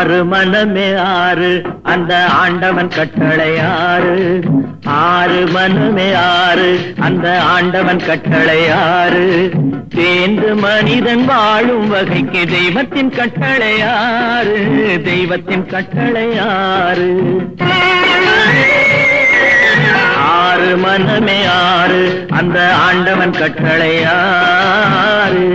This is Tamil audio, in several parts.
ஆறு மனமே ஆறு அந்த ஆண்டவன் கட்டளை ஆறு ஆறு மனமே ஆறு அந்த ஆண்டவன் கட்டளை ஆறு தேர்ந்து மனிதன் வாழும் வகைக்கு தெய்வத்தின் கட்டளை ஆறு தெய்வத்தின் கட்டளை ஆறு ஆறு மனமே ஆறு அந்த ஆண்டவன் கட்டளை ஆறு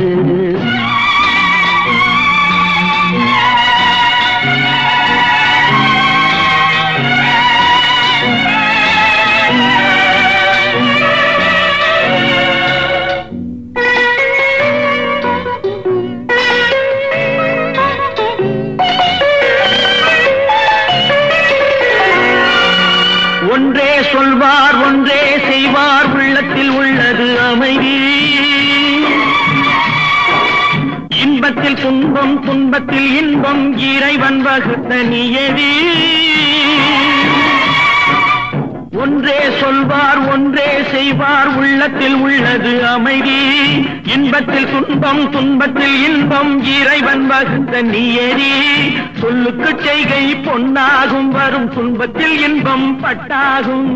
ஒன்றே சொல்வார் ஒன்றே செய்வார் உள்ளத்தில் உள்ளது அமைதி இன்பத்தில் துன்பம் துன்பத்தில் இன்பம் இறைவன் வகுத்த நியதி ஒன்றே சொல்வார் ஒன்றே செய்வார் உள்ளத்தில் உள்ளது அமைதி இன்பத்தில் துன்பம் துன்பத்தில் இன்பம் இறைவன் வகுத்த நியதி சொல்லுக்கு செய்கை பொன்னாகும் வரும் துன்பத்தில் இன்பம் பட்டாகும்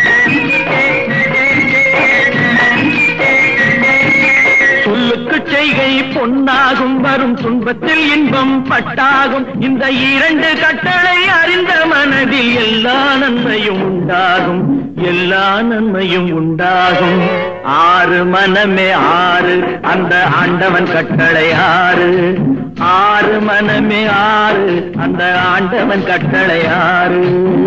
சொல்லுக்கு செய்கை பொன்னாகும் வரும் துன்பத்தில் இன்பம் பட்டாகும் இந்த இரண்டு கட்டளை அறிந்த மனதில் எல்லா நன்மையும் உண்டாகும் எல்லா நன்மையும் உண்டாகும் ஆறு மனமே ஆறு அந்த ஆண்டவன் கட்டளை ஆறு ஆறு மனமே ஆறு அந்த ஆண்டவன் கட்டளை ஆறு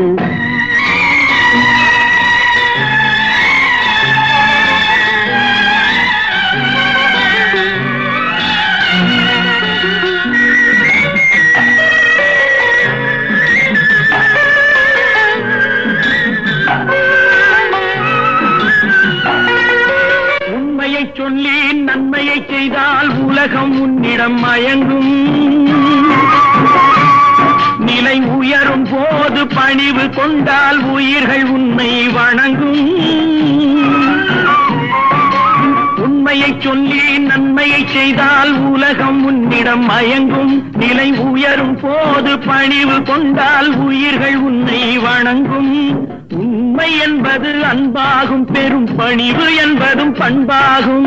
உண்மையை சொல்லி நன்மையை செய்தால் உலகம் உன்னிடம் மயங்கும் நிலை உயரும் போது பணிவு கொண்டால் உயிர்கள் உன்னை வணங்கும் உண்மையை சொல்லி நன்மையை செய்தால் உலகம் உன்னிடம் மயங்கும் நிலை உயரும் போது பணிவு கொண்டால் உயிர்கள் உன்னை வணங்கும் உண்மை என்பது அன்பாகும் பெரும் பணிவு என்பதும் பண்பாகும்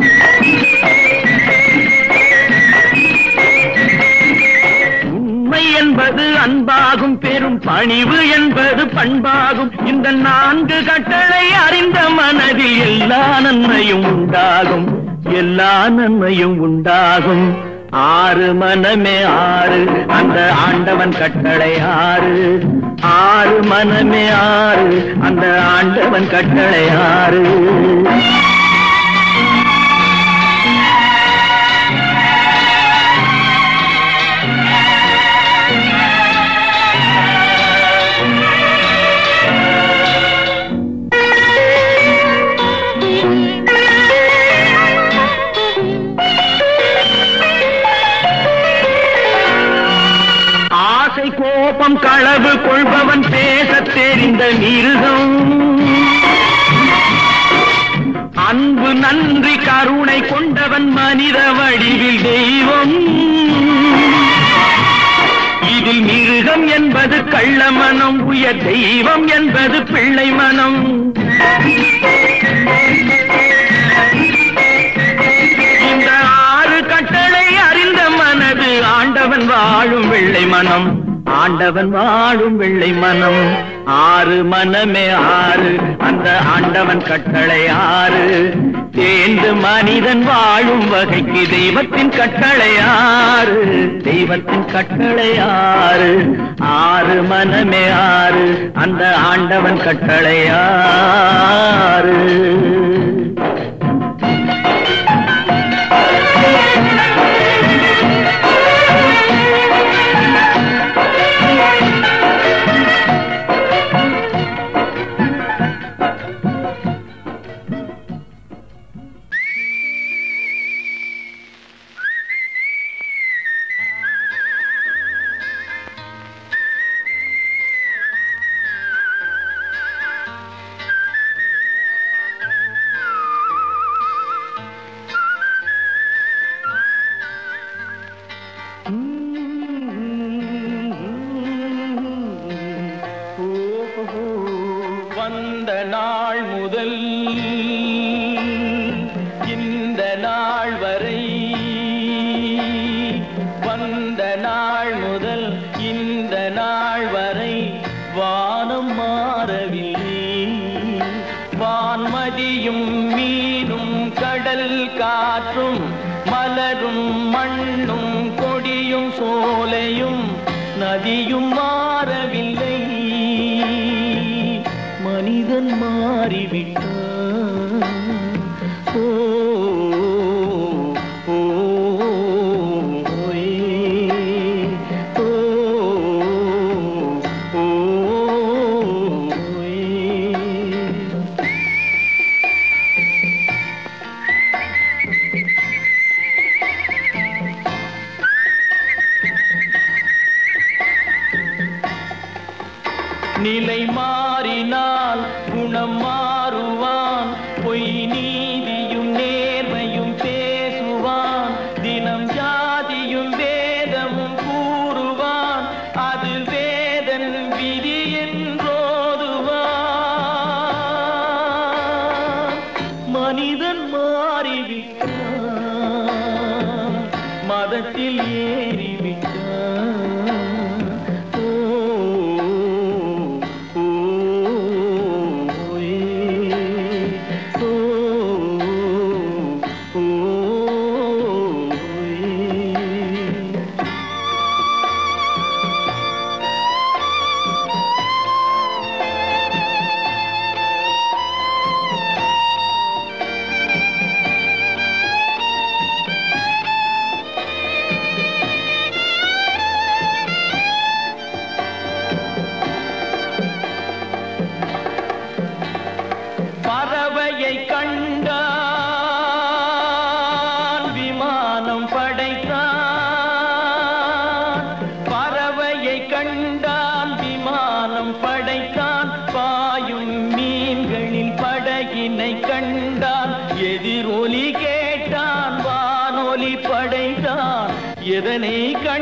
உண்மை என்பது அன்பாகும் பெரும் பணிவு என்பது பண்பாகும் இந்த நான்கு கட்டளை அறிந்த மனதில் எல்லா நன்மையும் உண்டாகும் எல்லா நன்மையும் உண்டாகும் ஆறு மனமே ஆறு அந்த ஆண்டவன் கட்டளை ஆறு ஆறு மனமே ஆறு அந்த ஆண்டவன் கட்டளை ஆறு ஆசை கோபம் களவு கொள்பவன் பேசத் தெரிந்த மிருகம் அன்பு நன்றி கருணை கொண்டவன் மனித வடிவில் தெய்வம் இதில் மிருகம் என்பது கள்ள மனம் உயர் தெய்வம் என்பது பிள்ளை மனம் இந்த ஆறு கட்டளை அறிந்த மனது ஆண்டவன் வாழும் வெள்ளை மனம் ஆண்டவன் வாழும் வெள்ளை மனம் ஆறு மனமே ஆறு அந்த ஆண்டவன் கட்டளை ஆறு தேர்ந்து மனிதன் வாழும் வகைக்கு தெய்வத்தின் கட்டளை ஆறு தெய்வத்தின் கட்டளை ஆறு ஆறு மனமே ஆறு அந்த ஆண்டவன் கட்டளை ஆறு கடல் காற்றும் மலரும் மண்ணும் கொடியும் சோலையும் நதியும் மாறவில்லை மனிதன் மாறிவிட்டான் ஓ ஓ ஓயே. ஓ ஓ ஓயே. நிலை மாறினால் குணம் மாறுவான் பொய் நீதியும் நேர்மையும் பேசுவான் தினம் ஜாதியும் வேதமும் கூறுவான் அது வேதன் விதி என்றோதுவான் மனிதன் மாறிவிட்டான் மதத்தில் ஏறிவிட்டான் ஓ ஓ ஏ. ஓ ஓ ஏ. பறவையை கண்டான் விமானம் படைத்தான் பறவையை கண்டான் விமானம் படைத்தான் பாயும் மீன்களின் படகினை கண்டான் எதிரொலி கேட்டான் வானொலி படைத்தான் எதனை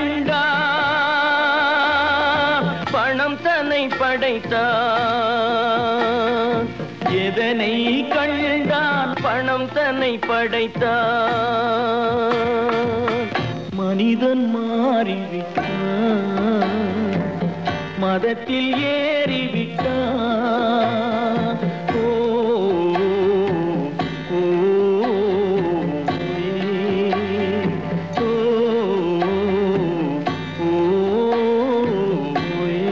கண்டான் பணம் தன்னை படைத்தான் எதனை கண்டான் பணம் தன்னை படைத்தான் மனிதன் மாறிவிட்டான் மதத்தில் ஏறிவிட்டான் ஓ ஓ ஏ. ஓ ஓ ஏ.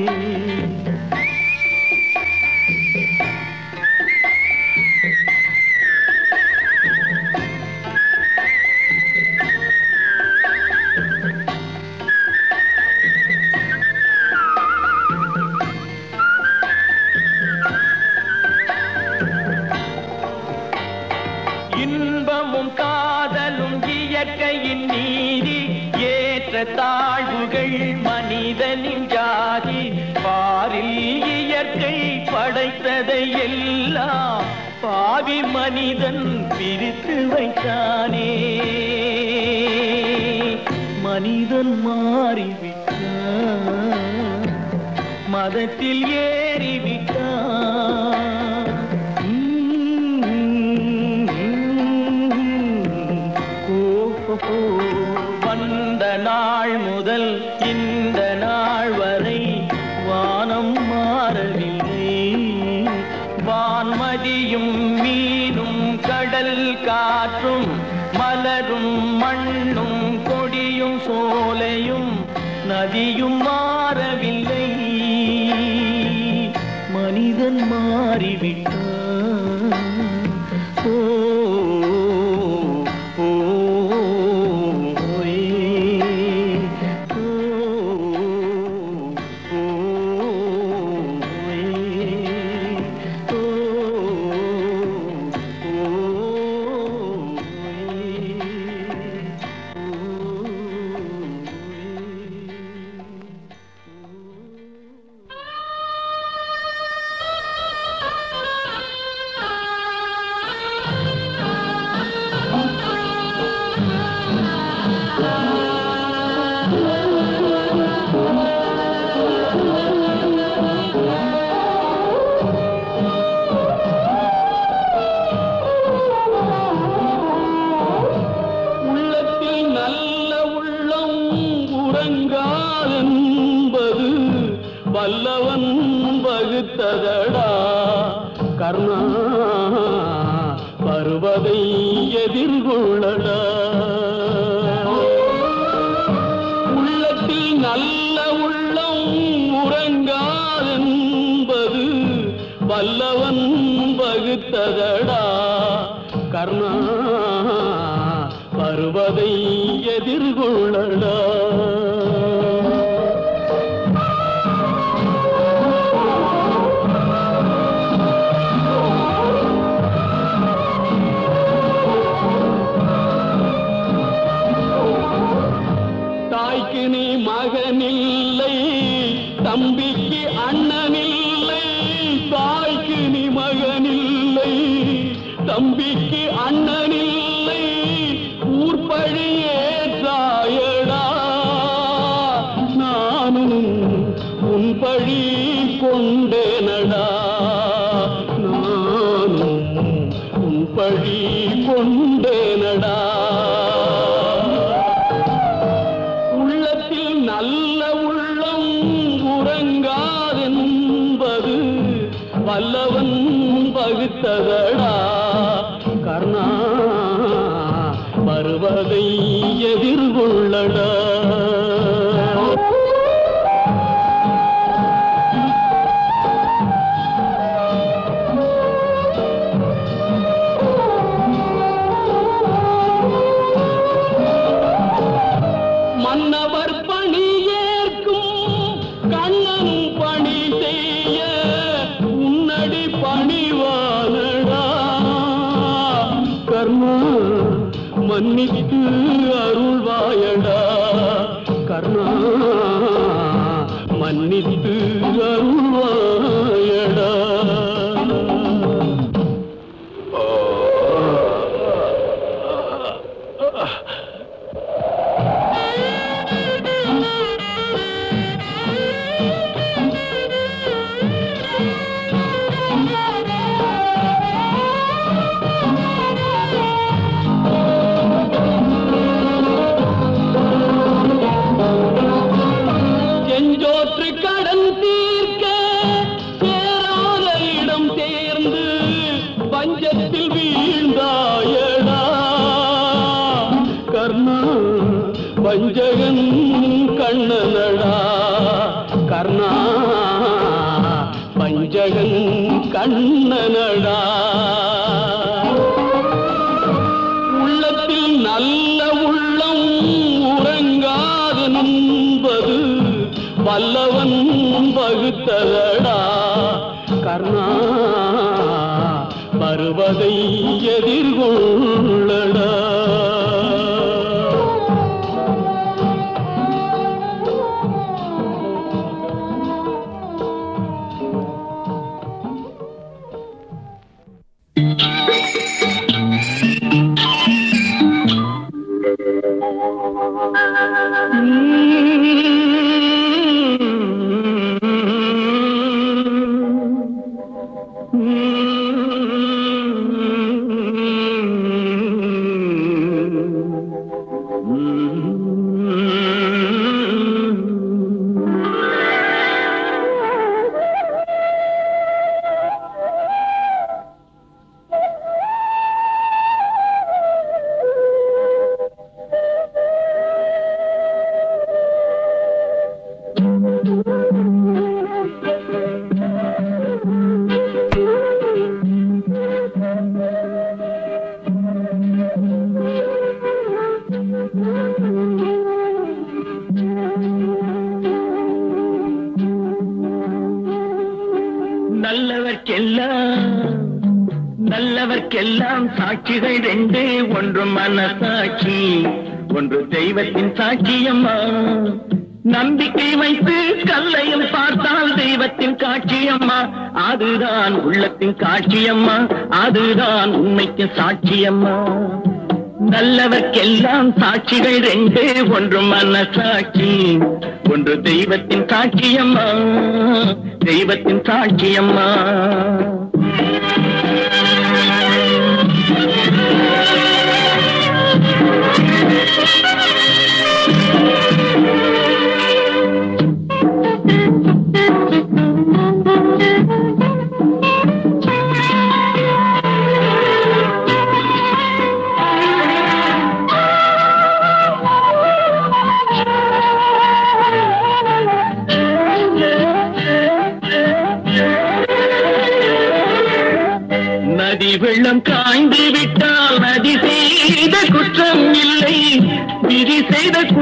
இன்பமும் காதலும் இயற்கையின் நீதி ஏற்ற தாழ்வுகள் மனிதனின் ஜாதி பாரில் இயற்கை படைத்ததை எல்லாம் பாவி மனிதன் பிரித்து வைத்தானே மனிதன் மாறிவிட்டான் மதத்தில் ஏறிவிட்டான் ஓஹோ, வந்த நாள் முதல் இந்த நாள் வரை வானம் மாறவில்லை வான்மதியும் மீனும் கடல் காற்றும் மலரும் மண்ணும் கொடியும் சோலையும் நதியும் மாறவில்லை மனிதன் மாறிவிட்டான் ஓ ஓ ஏ. ஓ ஓ ஏ. ஓ ஆ வருவதை எதிர்கொள்ளடா உள்ளத்தில் நல்ல உள்ளம் உறங்காதென்பது வல்லவன் வகுத்ததடா கர்ணா வருவதை எதிர்கொள்ளடா தாய்க்கு நீ மகனில்லை தம்பிக்கு அண்ணனில்லை தாய்க்கு நீ மகனில்லை தம்பிக்கு அண்ணனில்லை ஊர்பழியே தாயடா நானும் உன் பழி கொண்டேனடா நானும் உன் பழி கொண்டேனடா உள்ளத்தில் நல்ல உள்ளம் உறங்காதென்பது வல்லவன் பகுத்ததடா கர்ணா வருவதை எதிர்கொள்ளடா மன்னவர் பணி ஏற்கும் கண்ணனும் பணி செய்ய உன்னடி பணிவானடா கர்ணா மன்னித்து அருள்வாயடா கர்ணா மன்னித்து அருள்வாயடா செஞ்சோற்று கடன் தீர்க்க சேராத இடம் தேர்ந்து பஞ்சத்தில் வீழ்ந்தாயடா கர்ணா வஞ்சகன் கண்ணனடா கர்ணா பஞ்சகன் கண்ணனடா உள்ளத்தில் நல்ல உள்ளம் உறங்காது நம்பது வல்லவன் வகுத்ததடா கர்ணா வருவதை எதிர்கொள்ளடா நல்லவர்க்கெல்லாம் நல்லவர்க்கெல்லாம் சாட்சிகள் ரெண்டு ஒன்று மனசாட்சி ஒன்று தெய்வத்தின் சாட்சியம்மா நம்பிக்கை வைத்து கல்லையும் பார்த்தால் தெய்வத்தின் காட்சியம்மா அதுதான் உள்ளத்தின் காட்சியம்மா அதுதான் உண்மைக்கு சாட்சியம்மா நல்லவர்க்கெல்லாம் சாட்சிகள் ரெண்டு ஒன்று மனசாட்சி ஒன்று தெய்வத்தின் சாட்சியம்மா தெய்வத்தின் சாட்சியம்மா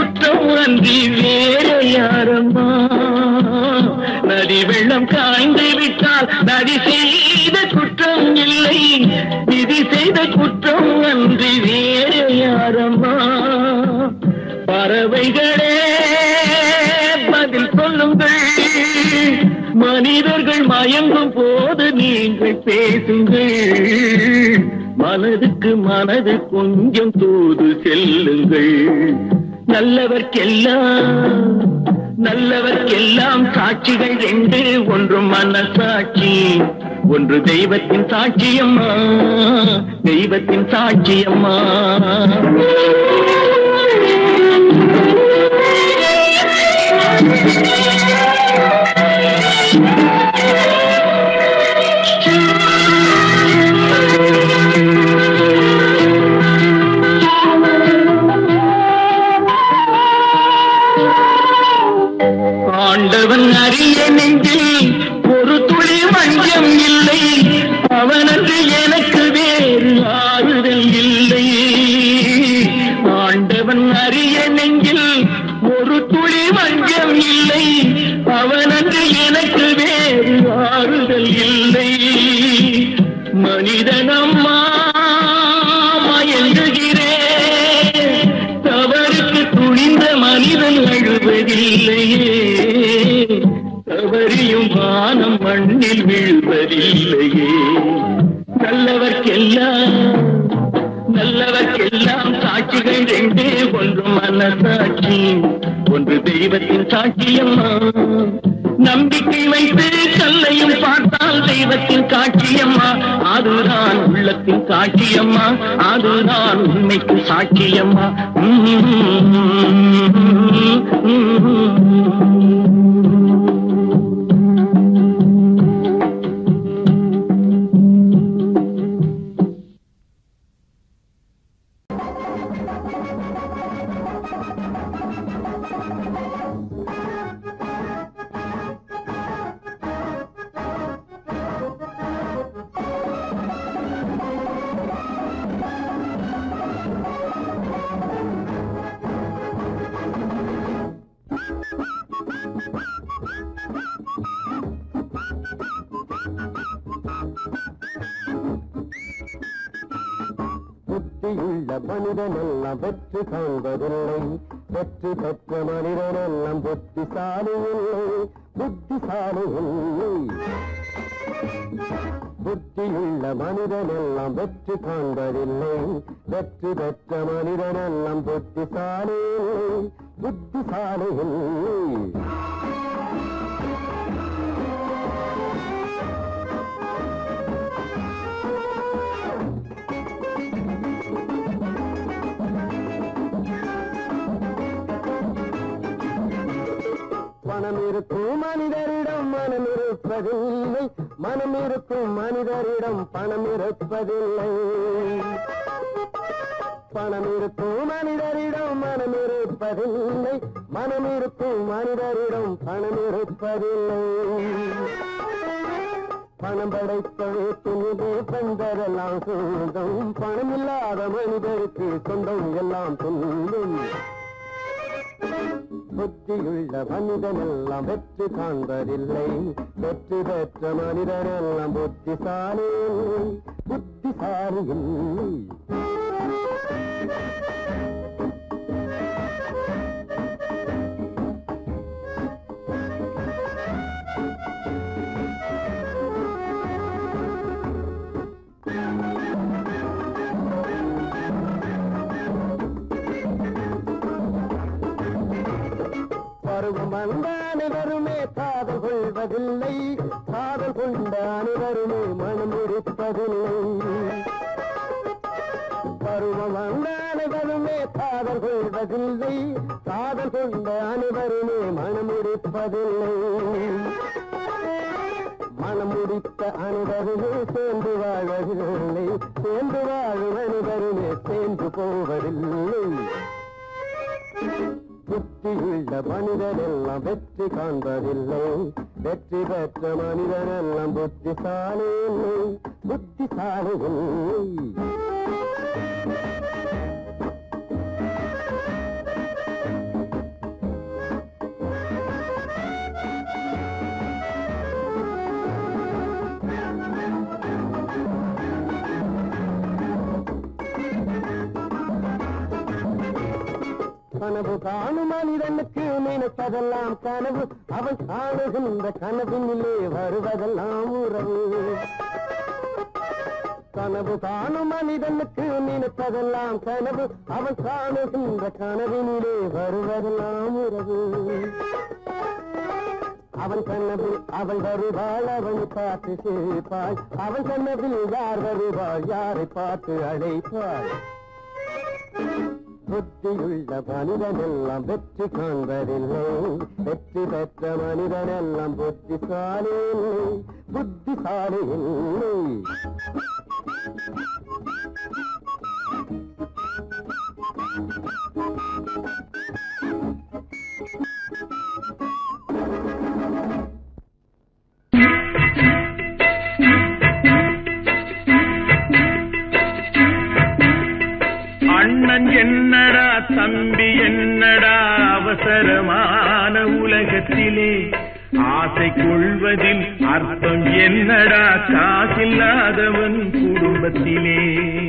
குற்றம் அன்றி வேற யாரம்மா நதி வெள்ளம் காய்ந்து விட்டால் நதி செய்த குற்றம் இல்லை விதி செய்த குற்றம் அன்றி வேற யாரம்மா பறவைகளே பதில் சொல்லுங்கள் மனிதர்கள் மயங்கும் போது நீங்கள் பேசுங்கள் மனதுக்கு மனது கொஞ்சம் தூது செல்லுங்கள் நல்லவர்க்கெல்லாம் நல்லவர்க்கெல்லாம் சாட்சிகள் ரெண்டு ஒன்று மனசாட்சி ஒன்று தெய்வத்தின் சாட்சியம்மா தெய்வத்தின் சாட்சியம்மா ஆண்டவன் அறிய நெஞ்சில் ஒரு துளி வஞ்சம் இல்லை அவனன்று எனக்கு வேறு ஆறுதல் இல்லை ஆண்டவன் அறிய நெஞ்சில் ஒரு துளி வஞ்சம் இல்லை அவனன்று எனக்கு வேறு ஆறுதல் இல்லை மனிதனம்மா மயங்குகிறேன் தவறுக்கு துணிந்த மனிதன் அழுவதில்லையே தவறியும் வானம் மண்ணில் வீழ்வதில்லையே நல்லவர்க்கெல்லாம் நல்லவர்க்கெல்லாம் சாட்சிகள் ரெண்டே ஒன்று மனசாட்சி ஒன்று தெய்வத்தின் சாட்சியம்மா நம்பிக்கை வைத்து கல்லையும் பார்த்தால் தெய்வத்தின் காட்சியம்மா அதுதான் உள்ளத்தின் காட்சியம்மா அதுதான் உண்மைக்கு சாட்சியம்மா புத்தியுள்ள மனிதனெல்லாம் வெற்றி காண்பதில்லை வெற்றி பெற்ற மனிதனெல்லாம் புத்திசாலி இல்லை புத்திசாலி இல்லை புத்தியுள்ள மனிதனெல்லாம் வெற்றி காண்பதில்லை வெற்றி பெற்ற மனிதனெல்லாம் புத்திசாலி இல்லை புத்திசாலி இல்லை பணம் இருக்கும் மனிதரிடம் மனம் இருப்பதில்லை மனம் இருக்கும் மனிதரிடம் பணம் இருப்பதில்லை பணம் இருக்கும் மனிதரிடம் மனம் இருப்பதில்லை மனம் இருக்கும் மனிதரிடம் பணம் இருப்பதில்லை பணம் படைத்த வீட்டினிலே பந்தரெல்லாம் சொந்தம் பணம் இல்லாத மனிதருக்கு சொந்தம் எல்லாம் துன்பம் புத்தியுள்ள மனிதனெல்லாம் வெற்றி காண்பதில்லை வெற்றி பெற்ற மனிதனெல்லாம் புத்திசாலி இல்லை புத்திசாலி இல்லை பருவம் வந்த அனைவருமே காதல் கொள்வதில்லை காதல் கொண்ட அனைவருமே மனம் இருப்பதில்லை பருவம் வந்த அனைவருமே காதல் கொள்வதில்லை காதல் கொண்ட அனைவருமே மனம் இருப்பதில்லை மனம் முடித்த அனைவருமே சேர்ந்து வாழவில்லை சேர்ந்து வாழும் அனைவருமே சேர்ந்து போவதில்லை புத்தியுள்ள மனிதனெல்லாம் வெற்றி காண்பதில்லை வெற்றி பெற்ற மனிதனெல்லாம் புத்திசாலி இல்லை புத்திசாலி இல்லை கனவு காணும் மனிதனுக்கு நினைப்பதெல்லாம் கனவு அவன் காணுகின்ற கனவினிலே வருவதெல்லாம் உறவு கனவு காணும் மனிதனுக்கு நினைப்பதெல்லாம் கனவு அவன் காணுகின்ற கனவினிலே வருவதெல்லாம் உறவு அவன் கனவில் அவள் வருவாள் அவனை பார்த்து சிரிப்பாள் அவன் கனவில் யார் வருவாள் யாரை பார்த்து அழைப்பாள் புத்தியுள்ள மனிதனெல்லாம் வெற்றி காண்பதில்லை வெற்றி பெற்ற மனிதனெல்லாம் புத்திசாலி இல்லை புத்திசாலி இல்லை அண்ணன் என்னடா தம்பி என்னடா அவசரமான உலகத்திலே ஆசை கொள்வதில் அர்த்தம் என்னடா காசில்லாதவன் குடும்பத்திலே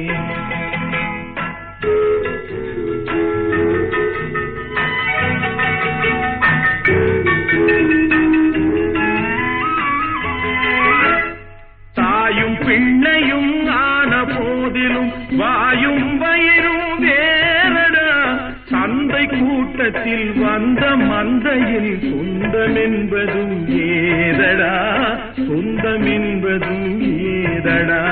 தாயும் பிள்ளையும் ஆன போதிலும் வாயும் வயிறும் வேறடா சந்தை கூட்டத்தில் வந்த மந்தையில் சொந்தம் என்பதும் ஏதடா சொந்தம் என்பதும் ஏதடா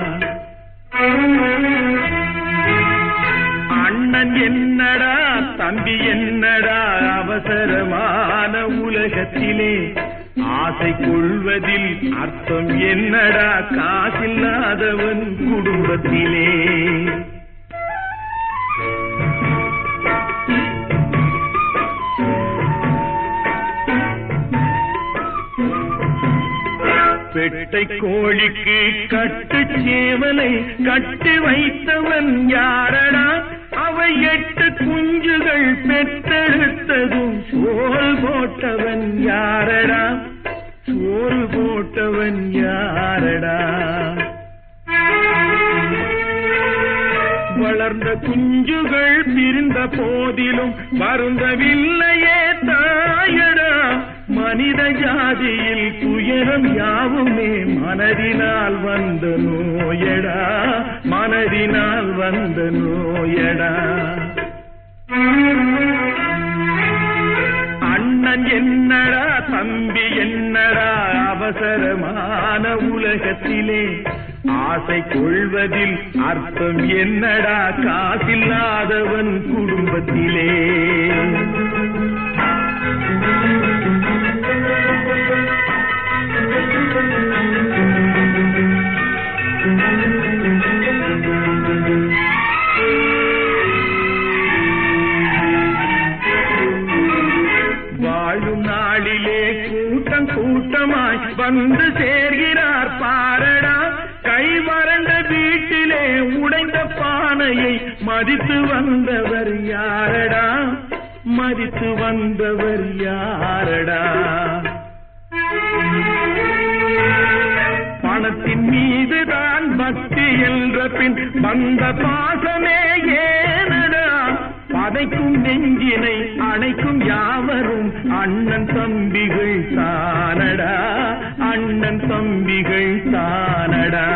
அண்ணன் என்னடா தம்பி என்னடா அவசரமான உலகத்திலே ஆசை கொள்வதில் அர்த்தம் என்னடா காசில்லாதவன் குடும்பத்திலே பெட்டை கோழிக்கு கட்டு சேவலை கட்டி வைத்தவன் யாரடா அவை எட்டு குஞ்சுகள் பெற்றெடுத்ததும் சோறு போட்டவன் யாரடா சோறு போட்டவன் யாரடா வளர்ந்த குஞ்சுகள் பிரிந்த போதிலும் வருந்தவில்லையே தாயடா மனித ஜாதியில் துயரம் யாவுமே மனதினால் வந்த நோயடா மனதினால் வந்த நோயடா அண்ணன் என்னடா தம்பி என்னடா அவசரமான உலகத்திலே ஆசை கொள்வதில் அர்த்தம் என்னடா காசில்லாதவன் குடும்பத்திலே வாழும் நாளிலே கூட்டம் கூட்டமாய் வந்து சேர்கிறார் பாரடா கை வறண்ட வீட்டிலே உடைந்த பானையை மதித்து வந்தவர் யாரடா மதித்து வந்தவர் யாரடா பணத்தின் மீதுதான் பக்தி என்ற பின் வந்த பாசமே ஏனடா பதைக்கும் நெஞ்சினை அணைக்கும் யாவரும் அண்ணன் தம்பிகள் தானடா அண்ணன் தம்பிகள் தானடா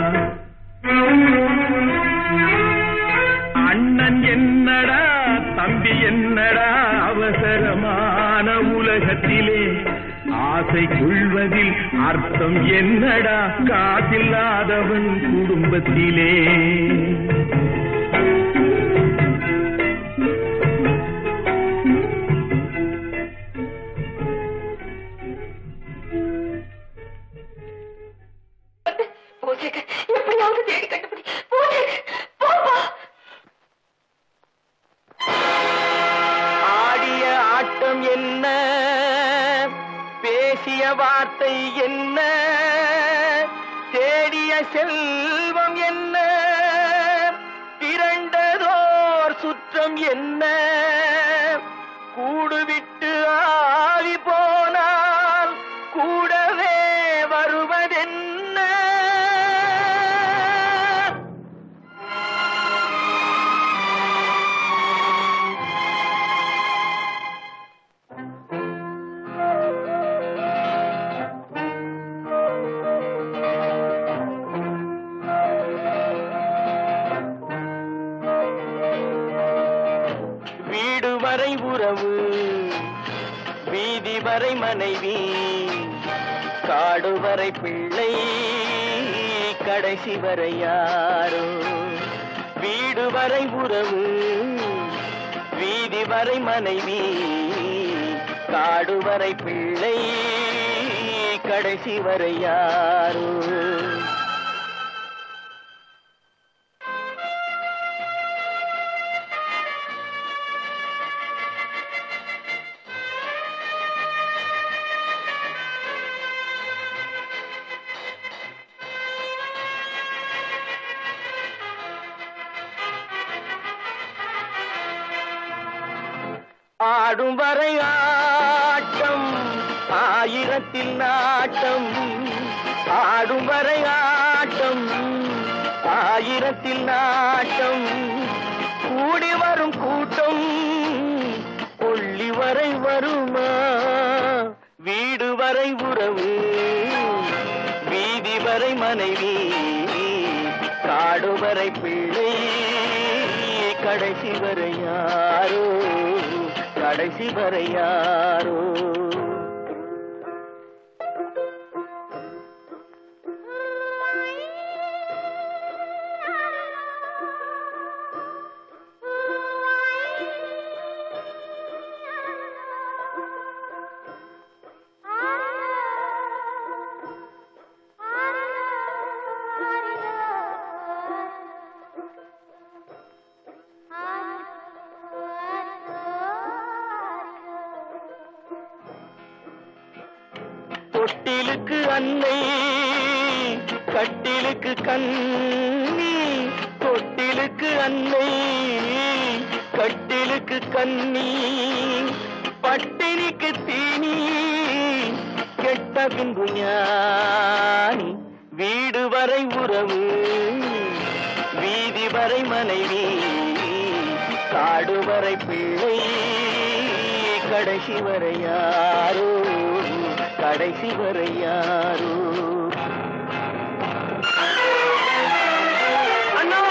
அண்ணன் என்னடா தம்பி என்னடா அவசரமான உலகத்திலே ஆசை கொள்வதில் அர்த்தம் என்னடா காசில்லாதவன் குடும்பத்திலே பூஜைக்கு எப்படியாவது தேடி கண்டுபிடி பூஜைக்கு போப்பா ஆடிய ஆட்டம் என்ன பேசிய வார்த்தை என்ன தேடிய செல்வம் என்ன திரண்டதோர் சுற்றம் என்ன கூடுவிட்டு ஆவி போனால் கூடவே வருவதென்ன வரை உறவு வீதி வரை மனைவி காடு வரை பிள்ளை கடைசி வரை யாரோ வீடு வரை உறவு வீதி வரை மனைவி காடு வரை பிள்ளை கடைசி வரை யாரோ ஆடும் வரை ஆட்டம் ஆயிரத்தில் நாட்டம் ஆடும் வரை ஆட்டம் ஆயிரத்தில் நாட்டம் கூடி வரும் கூட்டம் கொள்ளி வரை வருமா வீடு வரை உறவு வீதி வரை மனைவி காடு வரை பிள்ளை கடைசி வரை யாரோ கடைசி வரை யாரோ தொட்டிலுக்கு அன்னை கட்டிலுக்கு கண்ணி தொட்டிலுக்கு அன்னை கட்டிலுக்கு கண்ணி பட்டினிக்கு தீனி கெட்ட பின்பு ஞானி வீடு வரை உறவு வீதி வரை மனைவி காடு வரை பிள்ளை கடைசி வரை யாரோ கடைசி வரை யாரோ அண்ணா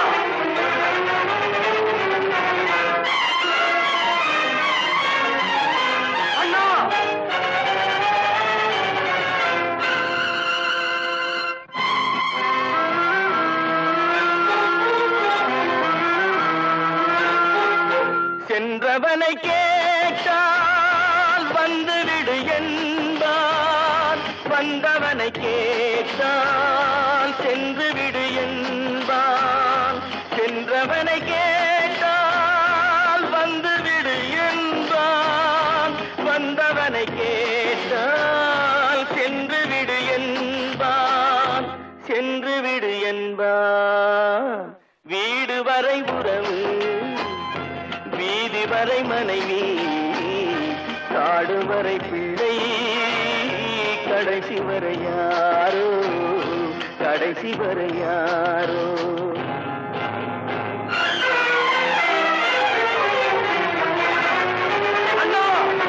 அண்ணா சென்றவனை கேட்டால் வந்துவிடு என்பான் வந்தவனை கேட்டால் சென்று விடு என்பான் சென்றவனை கேட்டால் வந்துவிடு என்பான் வந்தவனை கேட்டால் சென்று விடு என்பான் சென்று விடு என்பான் வீடு வரை உறவு வீதி வரை மனைவி காடு வரை பிள்ளை கடைசி வரை யாரோ கடைசி வரை யாரோ அண்ணா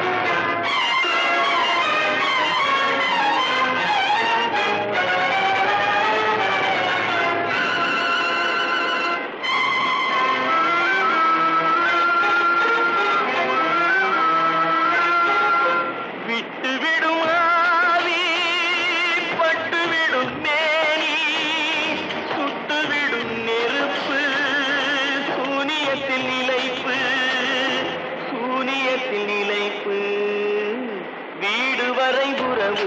விட்டு விடும் ஆவி பட்டு விடும் மேனி சுட்டு விடும் நெருப்பு சூனியத்தில் நிலைப்பு சூனியத்தில் நிலைப்பு வீடு வரை உறவு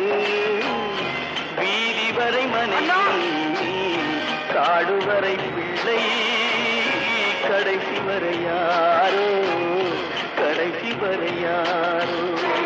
வீதி வரை மனைவி காடு வரை பிள்ளை கடைசி வரை யாரோ கடைசி வரை யாரோ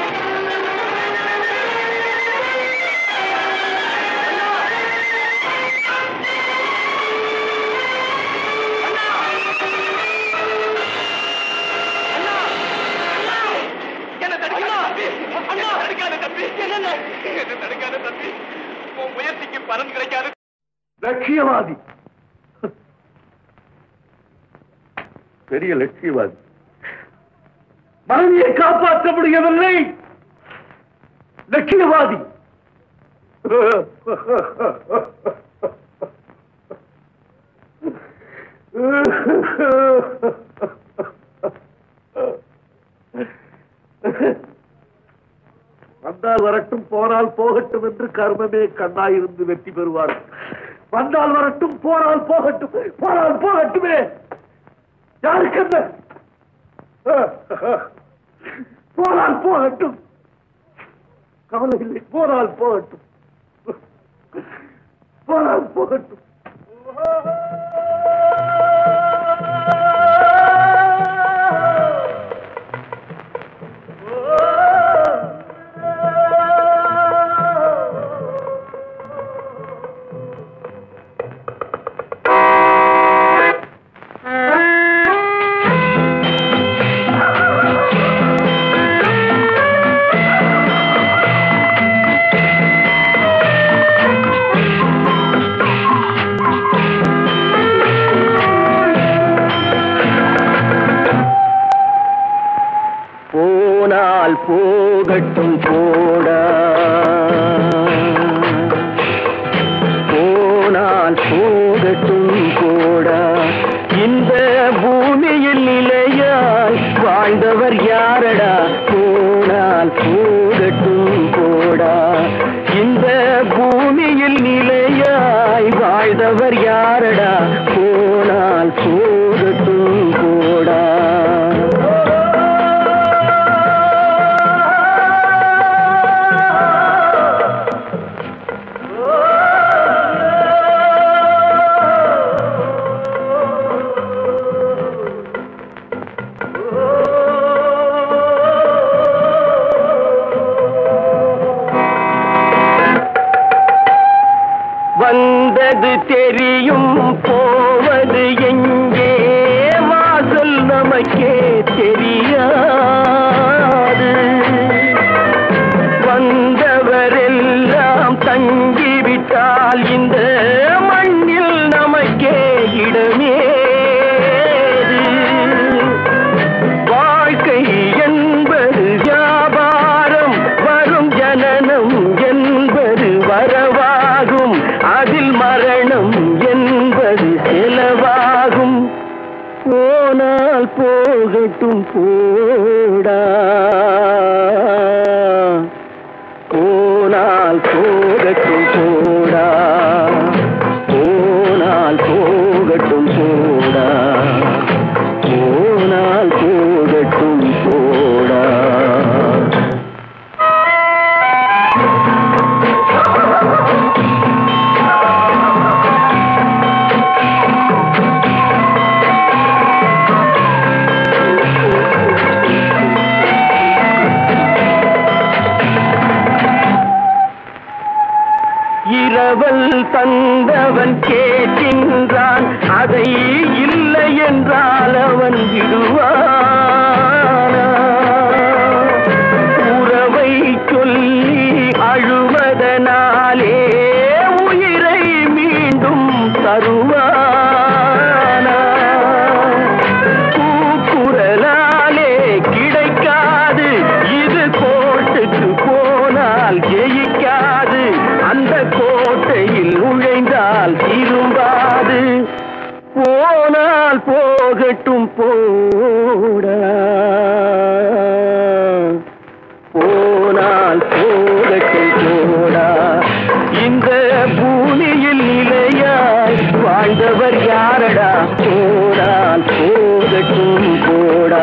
என்ன தடுக்காத தம்பி அண்ணா தடுக்காத தம்பி என்ன என்ன தடுக்காத தம்பி உன் முயற்சிக்கு பலன் கிடைக்காது லட்சியவாதி பெரிய லட்சியவாதி மனைவியை காப்பாற்ற முடியவில்லை லட்சியவாதி வேண்டும் என்று கர்மமே கண்ணாயிருந்து வெற்றி பெறுவார் வந்தால் வரட்டும் போனால் போகட்டும் போனால் போகட்டுமே யாருக்கு என்ன போனால் போகட்டும் கவலை இல்லை போனால் போகட்டும் போனால் போகட்டும் போனால் போகட்டும் போடா போனால் போகட்டும் போடா இந்த பூமியில் நிலையாய் வாழ்ந்தவர் யாரடா போனால் போகட்டும் போடா இந்த பூமியில் நிலையாய் வாழ்ந்தவர் யாரடா போனால் போகட்டும் போடா வந்தது தெரியும் போவது எங்கே வாசல் நமக்கே தெரியாது வந்தவரெல்லாம் தங்கிவிட்டால் இந்த மண்ணில் நமக்கே இடமேது வாழ்க்கை என்பது வியாபாரம் வரும் ஜனனம் என்பது வரவாகும் அதில் மரணம் என்பது செலவாகும் போனால் போகட்டும் போடா போனால் போகட்டும் போடா போனால் போகட்டும் போடா போனால் போகட்டும் போடா இரவல் தந்தவன் கேட்கின்றான் அதை இல்லை என்றால் அவன் விடுவானா உறவை சொல்லி அழுவதனாலே உயிரை மீண்டும் தருவானா கூக்குரலாலே கிடைக்காது இது கோட்டுக்கு போனால் ஜெயிக்காது அந்த கோட்டையில் நுழைந்தால் திரும்பாது போனால் போகட்டும் போடா போனால் போகட்டும் போடா இந்த பூமியில் நிலையாய் வாழ்ந்தவர் யாரடா போனால் போகட்டும் போடா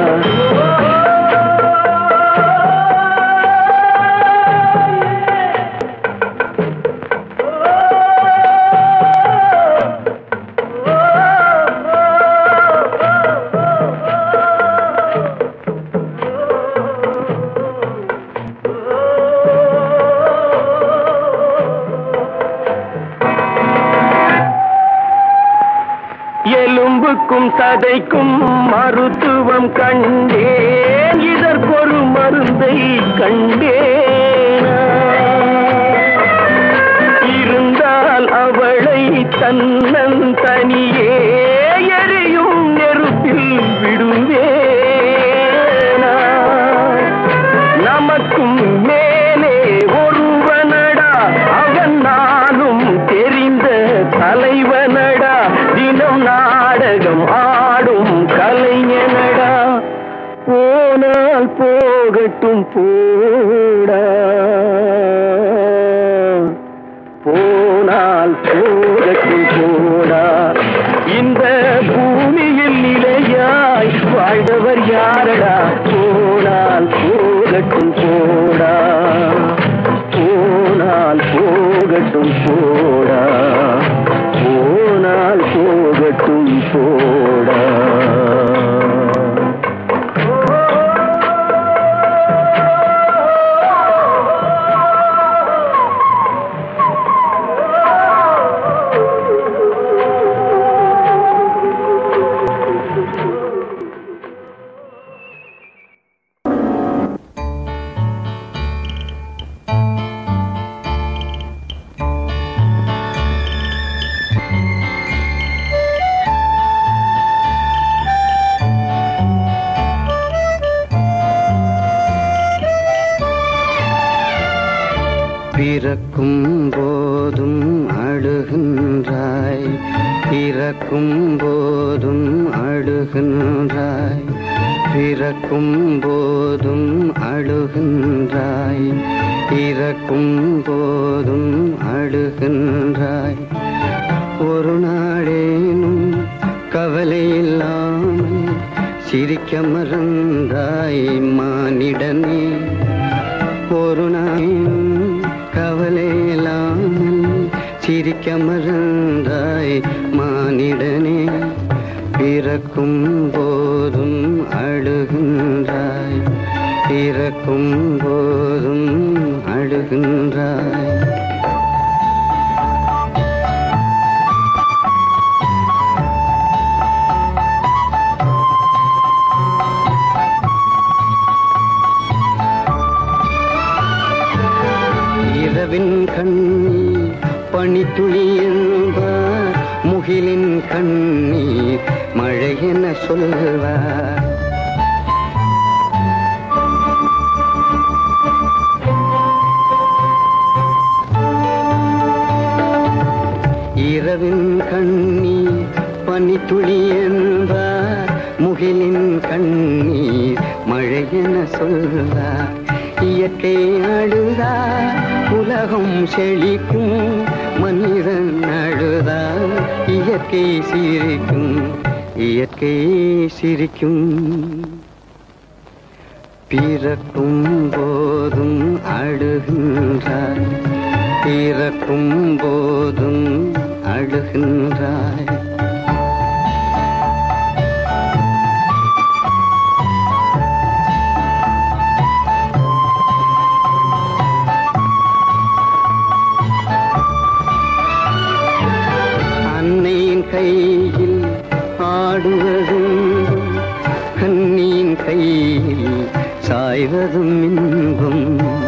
எலும்புக்கும் சதைக்கும் மருத்துவம் கண்டேன் இதற்கொரு மருந்தை கண்டேன் இருந்தால் அவளை தன்னன் தனியே எரியும் நெருப்பில் விடுவேனா நமக்கும் மேலே ஒருவனடா அவன் நானும் தெரிந்த தலைவனடா தினம் நாடகம் ஆடும் கலைஞனடா போனால் போகட்டும் போடா பிறக்கும் போதும் அழுகின்றாய் பிறக்கும் போதும் அழுகின்றாய் பிறக்கும் போதும் அழுகின்றாய் இறக்கும் போதும் அழுகின்றாய் ஒரு நாளேனும் கவலை இல்லாமல் சிரிக்க மறந்தாய் மானிடனே ஒரு நாளும் கவலை இல்லாமல் சிரிக்க மறந்தாய் மானிடனே பிறக்கும் போதும் அழுகின்றாய் பிறக்கும் போதும் அழுகின்றாய் இரவின் கண்ணீர் பனித்துளி என்பார் முகிலின் கண்ணீர் மழை என சொல்வார் இரவின் கண்ணீர் பனித்துளி என்பார் முகிலின் கண்ணீர் மழை என சொல்வார் இயற்கை அழுதார் உலகம் செழிக்கும் மனிதன் அழுதார் இயற்கை சிரிக்கும் இயற்கை சிரிக்கும் பிறக்கும் போதும் அழுகின்றாய் பிறக்கும் போதும் அழுகின்றாய் அன்னையின் கையில் ஆடுவதும் கண்ணியின் கையில் சாய்வதும் இன்பம்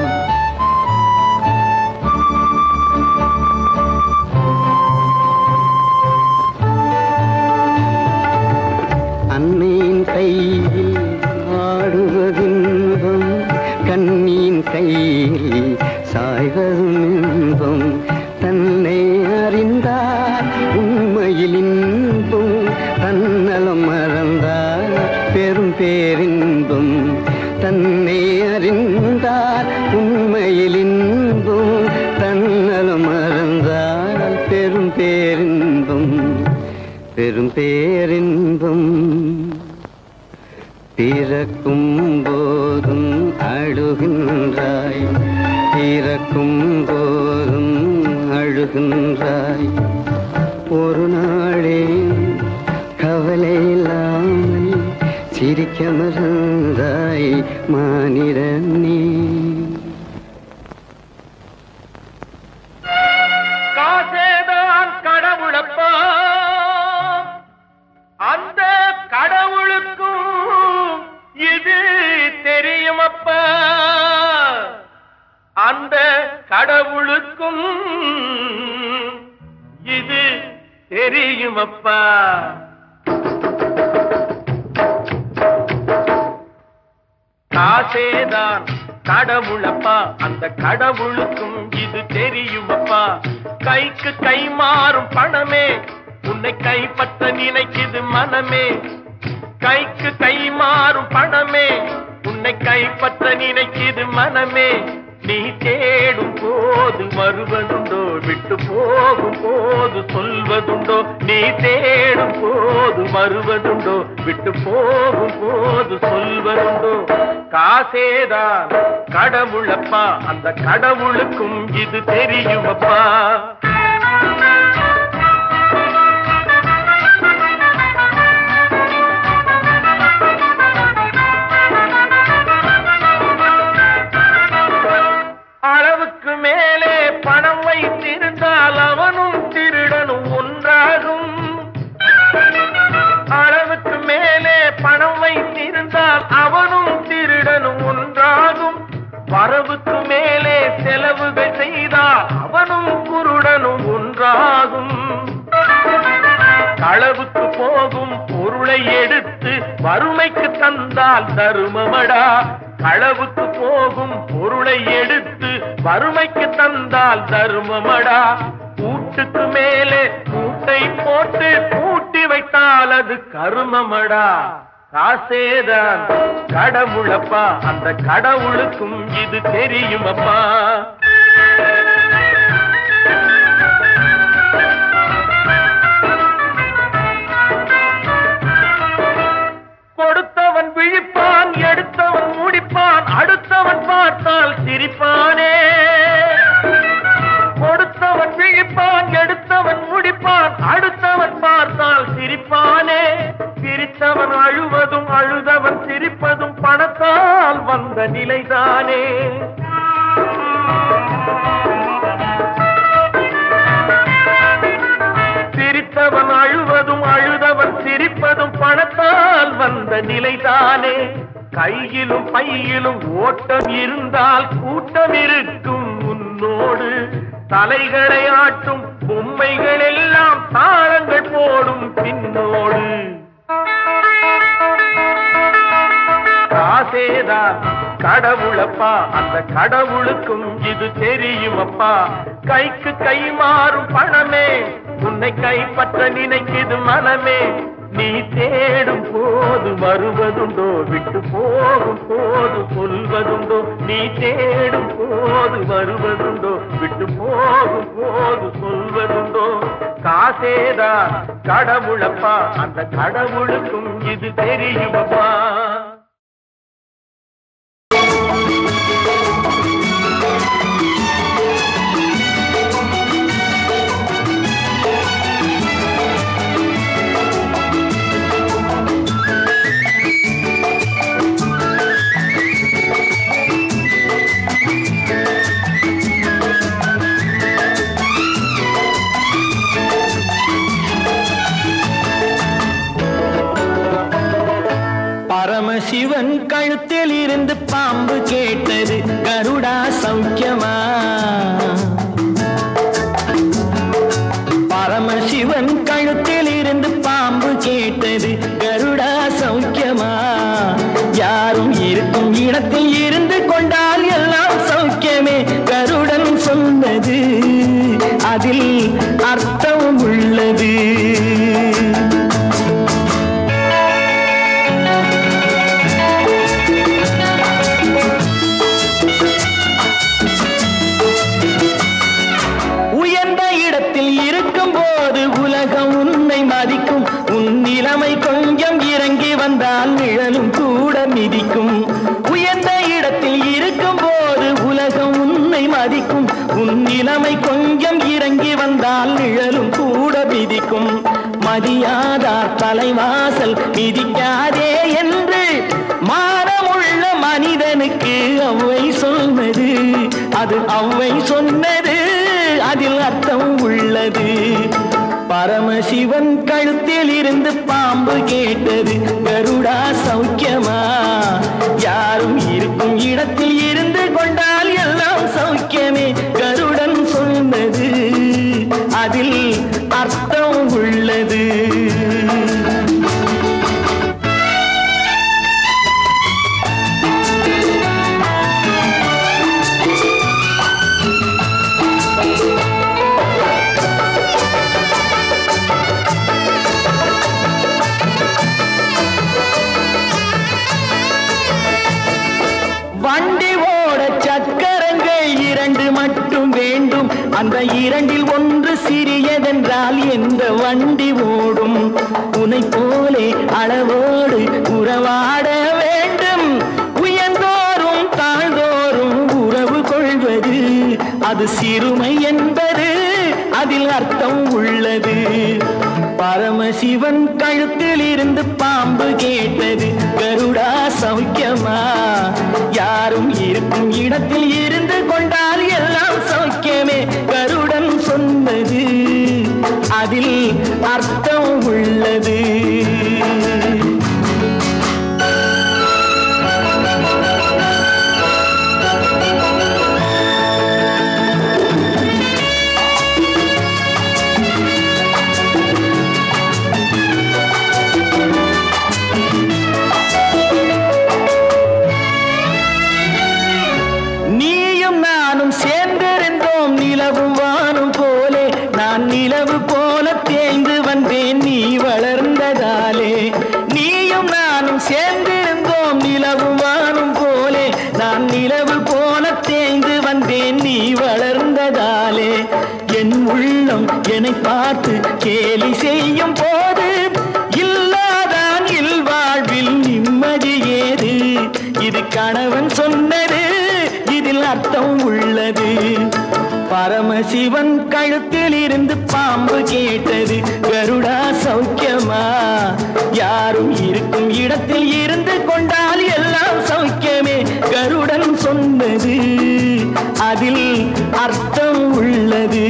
அன்னையின் கையில் ஆடுவதின்பம் கண்ணியின் கையில் சாய்வதும் இன்பம் தன்னை அறிந்தார் உண்மையில் இன்பம் தன்னலம் மறந்தார் பெரும் பேரின்பம் தன்னை அறிந்தார் உண்மையில் இன்பம் தன்னலம் மறந்தார் பெரும் பேரின்பம் பெரும் பேரின்பம் பிறக்கும் போதும் அழுகின்றாய் பிறக்கும் போதும் அழுகின்றாய் ஒரு நாளே கவலை இல்லாமல் சிரிக்க மறந்தாய் மானிடனே காசேதான் கடவுளப்பா அந்த கடவுளுக்கும் இது தெரியுமப்பா அந்த கடவுளுக்கும் இது தெரியுமப்பா காசேதான் கடவுளப்பா அந்த கடவுளுக்கும் இது தெரியுமப்பா கைக்கு கை மாறும் பணமே உன்னை கைப்பற்ற நினைக்குது மனமே கைக்கு கை மாறும் பணமே உன்னை கைப்பற்ற நினைக்குது மனமே நீ தேடும் போது வருவதுண்டோ விட்டு போகும் போது சொல்வதுண்டோ நீ தேடும் போது வருவதுண்டோ விட்டு போகும் போது சொல்வதுண்டோ காசேதான் கடவுளப்பா அந்த கடவுளுக்கும் இது தெரியுமப்பா அளவுக்கு மேலே பணம் வைத்திருந்தால் அவனும் திருடனும் ஒன்றாகும் அளவுக்கு மேலே பணம் வைத்திருந்தால் அவனும் திருடனும் ஒன்றாகும் வரவுக்கு மேலே செலவுகள் செய்தால் அவனும் குருடனும் ஒன்றாகும் களவுக்கு போகும் பொருளை எடுத்து வறுமைக்கு தந்தால் தருமமடா களவுக்கு போகும் பொருளை எடுத்து வறுமைக்கு தந்தால் தர்மமடா கூட்டுக்கு மேலே கூட்டை போட்டு பூட்டி வைத்தால் அது கருமமடா காசேதான் கடவுளப்பா அந்த கடவுளுக்கும் இது தெரியுமப்பா கொடுத்தவன் விழிப்பான் எடுத்தவன் முடிப்பான் அடுத்தவன் பார்த்தால் சிரிப்பானே கொடுத்தவன் விழிப்பான் எடுத்தவன் முடிப்பான் அடுத்தவன் பார்த்தால் சிரிப்பானே சிரித்தவன் அழுவதும் அழுதவன் சிரிப்பதும் பணத்தால் வந்த நிலைதானே சிரித்தவன் அழுவதும் அழுதவன் சிரிப்பதும் பணத்தால் வந்த நிலைதானே கையிலும் பையிலும் ஓட்டம் இருந்தால் கூட்டம் இருக்கும் உன்னோடு தலைகளை ஆட்டும் பொம்மைகள் எல்லாம் தாளங்கள் போடும் பின்னோடு காசேதான் கடவுளப்பா அந்த கடவுளுக்கும் இது தெரியுமப்பா கைக்கு கை மாறும் பணமே உன்னை கைப்பற்ற நினைக்குது மனமே நீ தேடும் போது வருவதுண்டோ விட்டு போகும் போது சொல்வதுண்டோ நீ தேடும் போது வருவதுண்டோ விட்டு போகும் போது சொல்வதுண்டோ காசேதான் கடவுளப்பா அந்த கடவுளுக்கும் இது தெரியுமப்பா பரமசிவன் கழுத்தில் இருந்து பாம்பு கேட்டது கருடா சௌக்கியமா பரமசிவன் கழுத்தில் இருந்து பாம்பு கேட்டது கருடா சௌக்கியமா யாரும் இருக்கும் இடத்தில் இருந்து கொண்டால் எல்லாம் சௌக்கியமே கருடன் சொன்னது அதில் அர்த்தம் உள்ளது உயர்ந்த இடத்தில் இருக்கும் போது உலகம் உன்னை மதிக்கும் உன் நிலைமை கொஞ்சம் இறங்கி வந்தால் நிழலும் கூட மிதிக்கும் உயர்ந்த இடத்தில் இருக்கும் போது உலகம் உன்னை மதிக்கும் உன் நிலைமை கொஞ்சம் இறங்கி வந்தால் நிழலும் கூட மிதிக்கும் மதியாதார் தலைவாசல் மிதிக்காதே என்று மானமுள்ள மனிதனுக்கு அவ்வை சொன்னது அது அவ்வை சொன்னது அதில் அர்த்தம் உள்ளது பரமசிவன் கழுத்தில் இருந்து பாம்பு கேட்டது கருடா சௌக்கியமா யாரும் இருக்கும் இடத்தில் இருந்து கொண்டால் எல்லாம் சௌக்கியமே கருடன் சொன்னது அதில் அர்த்தம் உள்ளது வண்டி ஓட சக்கரங்கள் இரண்டு மட்டும் வேண்டும் அந்த இரண்டில் ஒன்று சிறியதென்றால் எந்த வண்டி ஓடும் உனை போலே அளவோடு உறவாட வேண்டும் உயர்ந்தோறும் தாழ்ந்தோறும் உறவு கொள்வது அது சிறுமை என்பது அதில் அர்த்தம் உள்ளது பரமசிவன் கழுத்தில் இருந்து பாம்பு கேட்டது கருடா சௌக்கியமா யாரும் இருக்கும் இடத்தில் இருந்து கொண்டால் எல்லாம் சௌக்கியமே கருடன் சொன்னது அதில் அர்த்தம் உள்ளது நாம் சேர்ந்திருந்தோம் நிலவும் வானும் போலே நான் நிலவு போல தேய்ந்து வந்தேன் நீ வளர்ந்ததாலே என் உள்ளம் என்னை பார்த்து கேலி செய்யும் போது இல்லாதான் இல்வாழ்வில் நிம்மதி ஏது இது கணவன் சொன்னது இதில் அர்த்தம் உள்ளது பரமசிவன் கழுத்தில் இருந்து பாம்பு கேட்டது கருடா சௌக்கியமா யாரும் இருக்கும் இடத்தில் இருந்து கொண்டால் எல்லாம் சௌக்கியமே கருடன் சொன்னது அதில் அர்த்தம் உள்ளது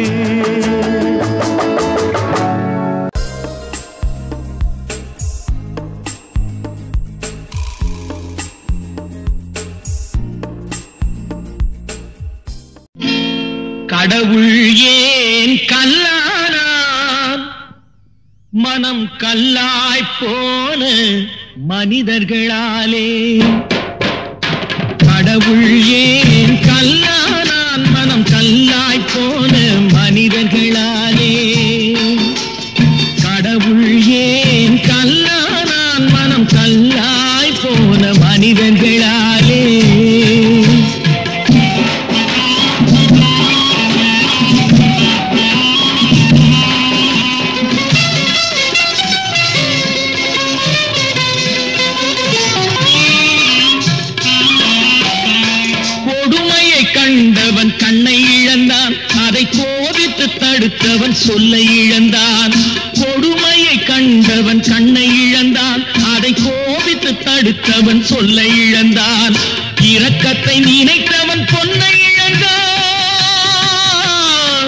கடவுள் ஏன் கல்லானான் மனம் கல்லாய் போன மனிதர்களாலே கடவுள் ஏன் கல்லானான் மனம் கல்லாய் போன மனிதர்களாலே கடவுள் ஏன் கல்லானான் மனம் கல்லாய் போன மனிதர்களாலே கொடுமையை கண்டவன் கண்ணை இழந்தான் அதை கோபித்து தடுத்தவன் சொல்லை இழந்தான் கொடுமையை கண்டவன் கண்ணை இழந்தான் அதை கோபித்து தடுத்தவன் சொல்லை இழந்தான் இரக்கத்தை நினைத்தவன் பொன்னை இழந்தான்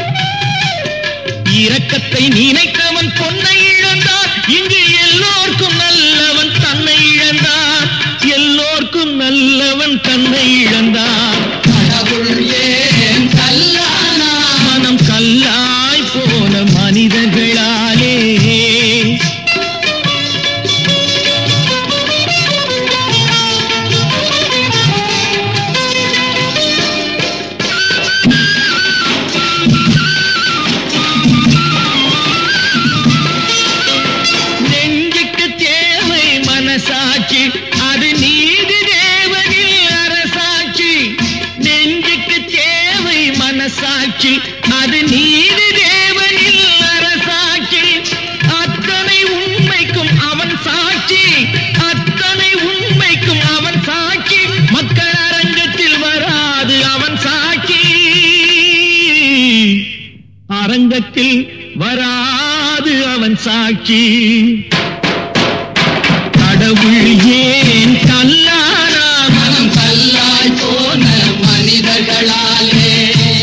இரக்கத்தை நினைத்தவன் பொன்னை இழந்தான் இங்கு எல்லோர்க்கும் நல்லவன் தன்னை இழந்தான் எல்லோர்க்கும் நல்லவன் தன்னை இழந்தான் கடவுள் ஏன் கல்லானா மனம் கல்லாய் போன மனிதர்களாலே நெஞ்சுக்கு தேவை மனசாட்சி அது நீதி தேவனில் அரசாட்சி நெஞ்சுக்கு தேவை மனசாட்சி அது நீதி தேவனில் அரசாட்சி அத்தனை உண்மைக்கும் அவன் சாட்சி அத்தனை உண்மைக்கும் அவன் சாட்சி மக்கள் அரங்கத்தில் வராது அவன் சாட்சி அரங்கத்தில் வராது அவன் சாட்சி கடவுள் ஏன் கல்லானா மனம் கல்லாய் போன மனிதர்களாலே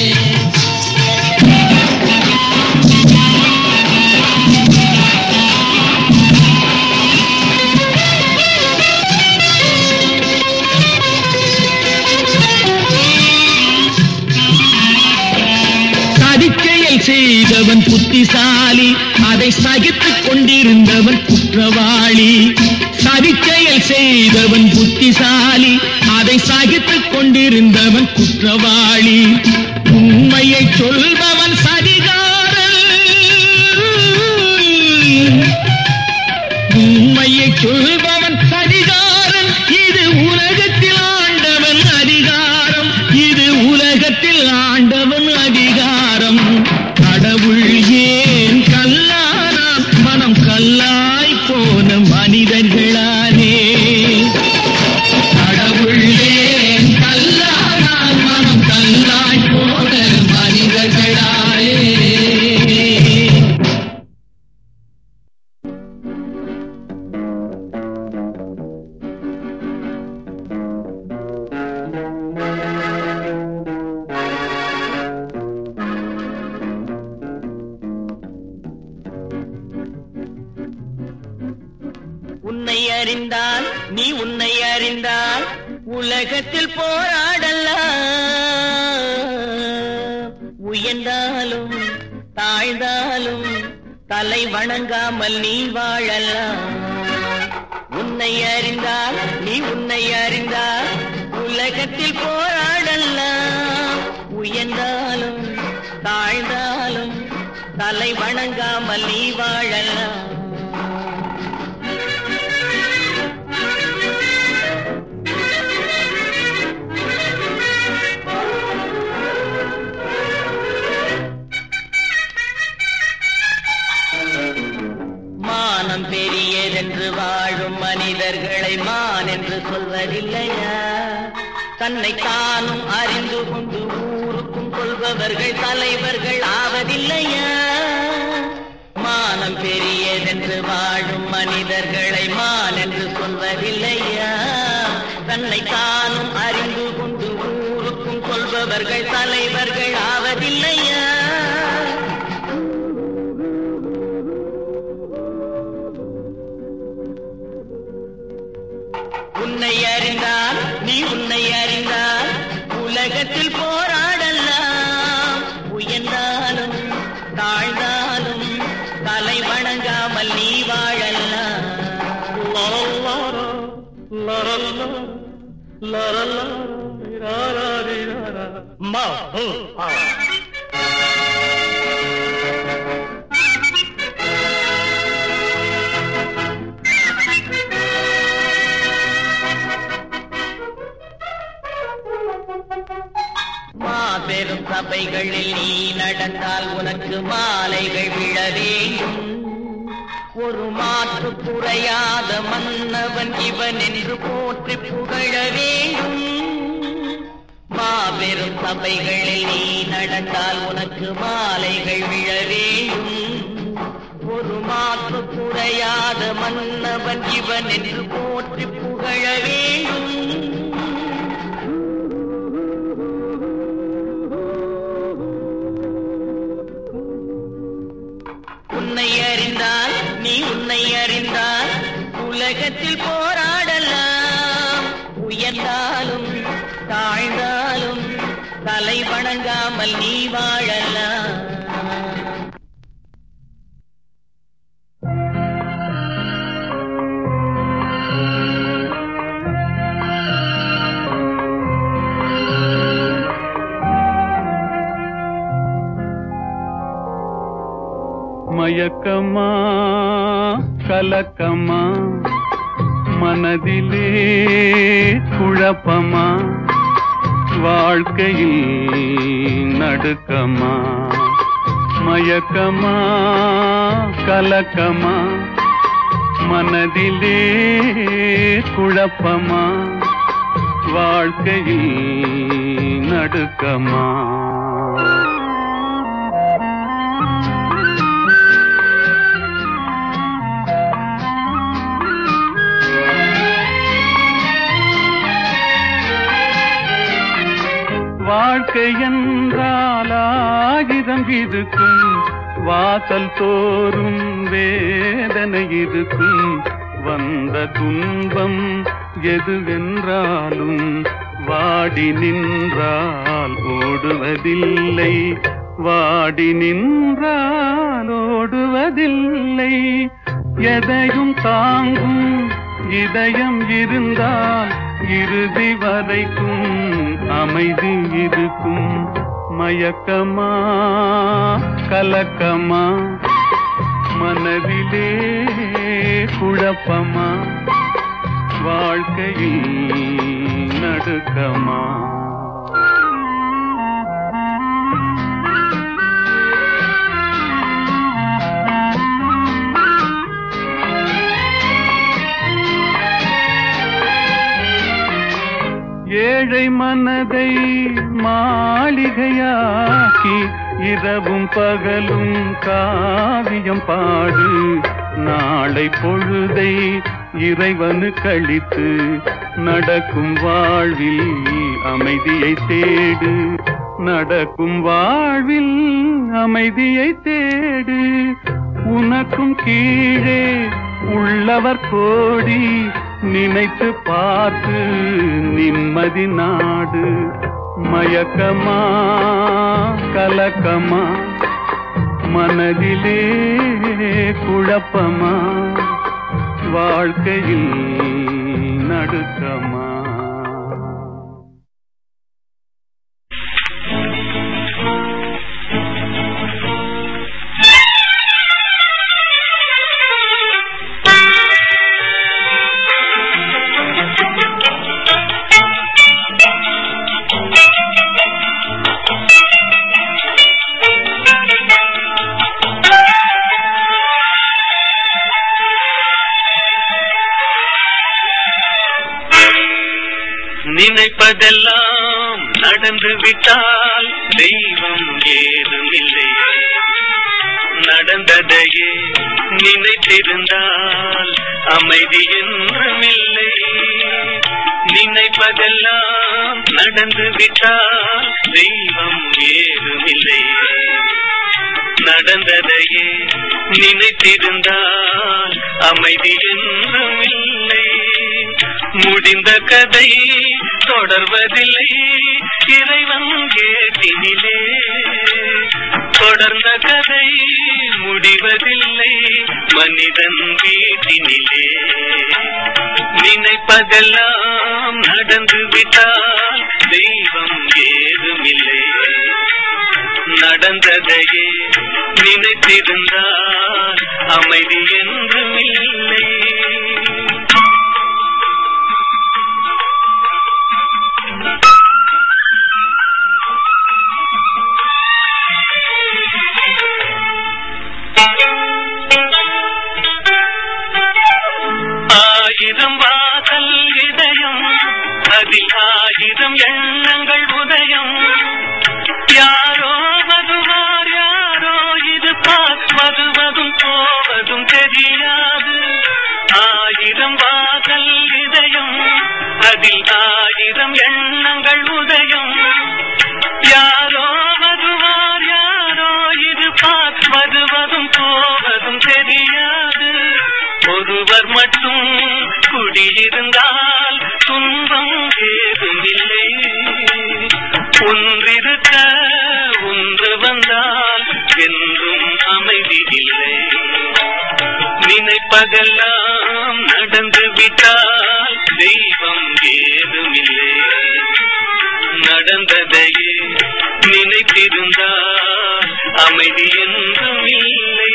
சதிச்செயல் செய்தவன் புத்திசாலி அதை சகித்துக் கொண்டிருந்தவன் குற்றவாளி சதிச்செயல் செய்தவன் புத்திசாலி அதை சகித்துக் கொண்டிருந்தவன் குற்றவாளி உண்மையை சொல்பவன் சதிகாரன் உண்மையை சொல்பவன் அதிகாரம் இது உலகத்தில் ஆண்டவன் அதிகாரம் இது உலகத்தில் ஆண்டவன் அதிகாரம் கடவுள் ஏன் கல்லானான் மனம் கல்லாய் போன மனிதர்களானே கடவுள் ஏன் கல்லானான் மனம் கல்லாய் போன மனிதர்களாலே உன்னை அறிந்தால் நீ உன்னை அறிந்தால் உலகத்தில் போராடலாம் உயர்ந்தாலும் தாழ்ந்தாலும் தலை வணங்காமல் நீ வாழலாம் உன்னை அறிந்தால் நீ உன்னை அறிந்தால் உலகத்தில் போராடலாம் உயர்ந்தாலும் தாழ்ந்தாலும் தலை வணங்காமல் நீ வாழலாம் மனிதர்களை மான் என்று சொல்வதில்லையா தன்னை தானும் அறிந்து கொண்டு ஊருக்கும் கொள்பவர்கள் தலைவர்கள் ஆவதில்லையா மானம் பெரியதென்று வாழும் மனிதர்களை மான் என்று சொல்வதில்லையா தன்னை தானும் அறிந்து கொண்டு ஊருக்கும் கொள்பவர்கள் தலைவர்கள் ஆவதில்லையா உன்னை அறிந்தால் நீ உன்னை அறிந்தால் உலகத்தில் போராடலாம் உயர்ந்தாலும் தாழ்ந்தாலும் தலை வணங்காமல் நீ வாழலாம் மா, ஹூ, ஆ. மாபெரும் சபைகளில் நீ நடந்தால் உனக்கு மாலைகள் விழ வேண்டும் ஒரு மாற்று குறையாத மன்னவன் இவன் என்று போற்றி புகழ வேண்டும் மாபெரும் சபைகளில் நீ நடந்தால் உனக்கு மாலைகள் விழ வேண்டும் ஒரு மாற்று குறையாத மன்னவன் இவன் என்று போற்றி புகழ வேண்டும் உன்னை அறிந்தால் நீ உன்னை அறிந்தால் உலகத்தில் போராடலாம் உயர்ந்தாலும் தாழ்ந்தாலும் தலை வணங்காமல் நீ வாழலாம் மயக்கமா கலக்கமா மனதிலே குழப்பமா வாழ்க்கையில் நடுக்கமா மயக்கமா கலக்கமா மனதிலே குழப்பமா வாழ்க்கையில் நடுக்கமா வாழ்க்கை என்றால் ஆயிரம் இருக்கும் வாசல் தோறும் வேதனை இருக்கும் வந்த துன்பம் எதுவென்றாலும் வாடி நின்றால் ஓடுவதில்லை வாடி நின்றால் ஓடுவதில்லை எதையும் தாங்கும் இதயம் இருந்தால் இறுதி வரைக்கும் அமைதி இருக்கும் மயக்கமா கலக்கமா மனதிலே குழப்பமா வாழ்க்கையில் நடுக்கமா ஏழை மனதை மாளிகையாக்கி இரவும் பகலும் காவியம் பாடு நாளை பொழுதை இறைவனு கழித்து நடக்கும் வாழ்வில் அமைதியை தேடு நடக்கும் வாழ்வில் அமைதியை தேடு உனக்கும் கீழே உள்ளவர் கோடி நினைத்து பார்த்து நிம்மதி நாடு மயக்கமா கலக்கமா மனதிலே குழப்பமா வாழ்க்கையில் நடுக்கமா Thank you. நினைப்பதெல்லாம் நடந்து விட்டால் தெய்வம் ஏதுமில்லை நடந்ததையே நினைத்திருந்தால் அமைதி என்றுமில்லை நினைப்பதெல்லாம் நடந்து விட்டால் தெய்வம் ஏதுமில்லை நடந்ததையே நினைத்திருந்தால் அமைதி என்றுமில்லை முடிந்த கதை தொடர்வதில்லை இறைவன் கேட்டினிலே தொடர்ந்த கதை முடிவதில்லை மனிதன் வீட்டினிலே நினைப்பதெல்லாம் நடந்து விட்டால் தெய்வம் ஏதுமில்லை நடந்ததையே நினைத்திருந்தால் அமைதி என்றும் இல்லை ஆயிரம் வாசல் இதயம் அதில் ஆயிரம் எண்ணங்கள் உதயம் யாரோ வருவார் யாரோ இது பார்ப்பதுவதும் போவதும் தெரியாது ஆயிரம் வாசல் இதயம் அதில் ஆயிரம் எண்ணங்கள் உதயம் யாரோ வருவார் யாரோ இது பார்ப்பதுவதும் போவதும் தெரியாது ஒருவர் மட்டும் குடியிருந்தால் துன்பம் ஏதுமில்லை ஒன்றிருக்க ஒன்று வந்தால் என்றும் அமைதி இல்லை நினைப்பதெல்லாம் நடந்து விட்டால் தெய்வம் ஏதுமில்லை நடந்ததையே நினைத்திருந்தால் அமைதி என்றும் இல்லை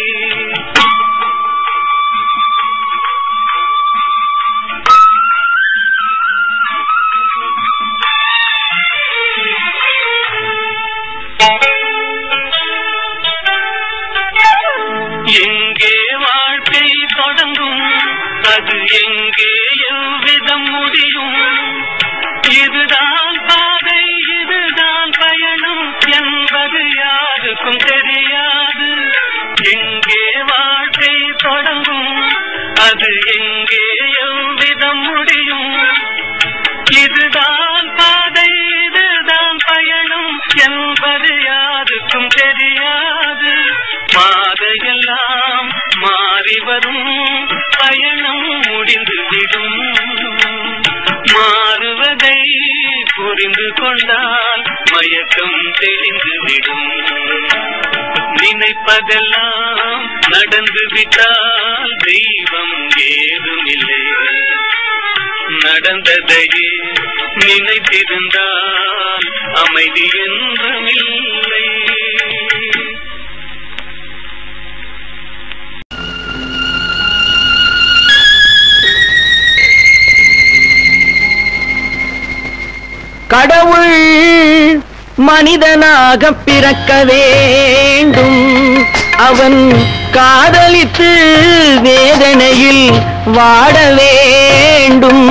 எங்கே வாழ்க்கை தொடங்கும் அது எங்கே எவ்விதம் முடியும் இதுதான் பாதை இதுதான் பயணம் என்பது யாருக்கும் தெரியாது எங்கே வாழ்க்கை தொடங்கும் அது எங்கே எவ்விதம் முடியும் இதுதான் பாதை இதுதான் பயணம் என்பது யாருக்கும் தெரியாது பாதையெல்லாம் மாறி வரும் பயணம் முடிந்துவிடும் மாறுவதை புரிந்து கொண்டால் மயக்கம் தெளிந்துவிடும் நினைப்பதெல்லாம் நடந்து விட்டால் தெய்வம் ஏதுமில்லை நடந்ததையே நினைத்திருந்தால் அமைதி என்றுமில்லை கடவுள் மனிதனாக பிறக்க வேண்டும் அவன் காதலித்து வேதனையில் வாட வேண்டும்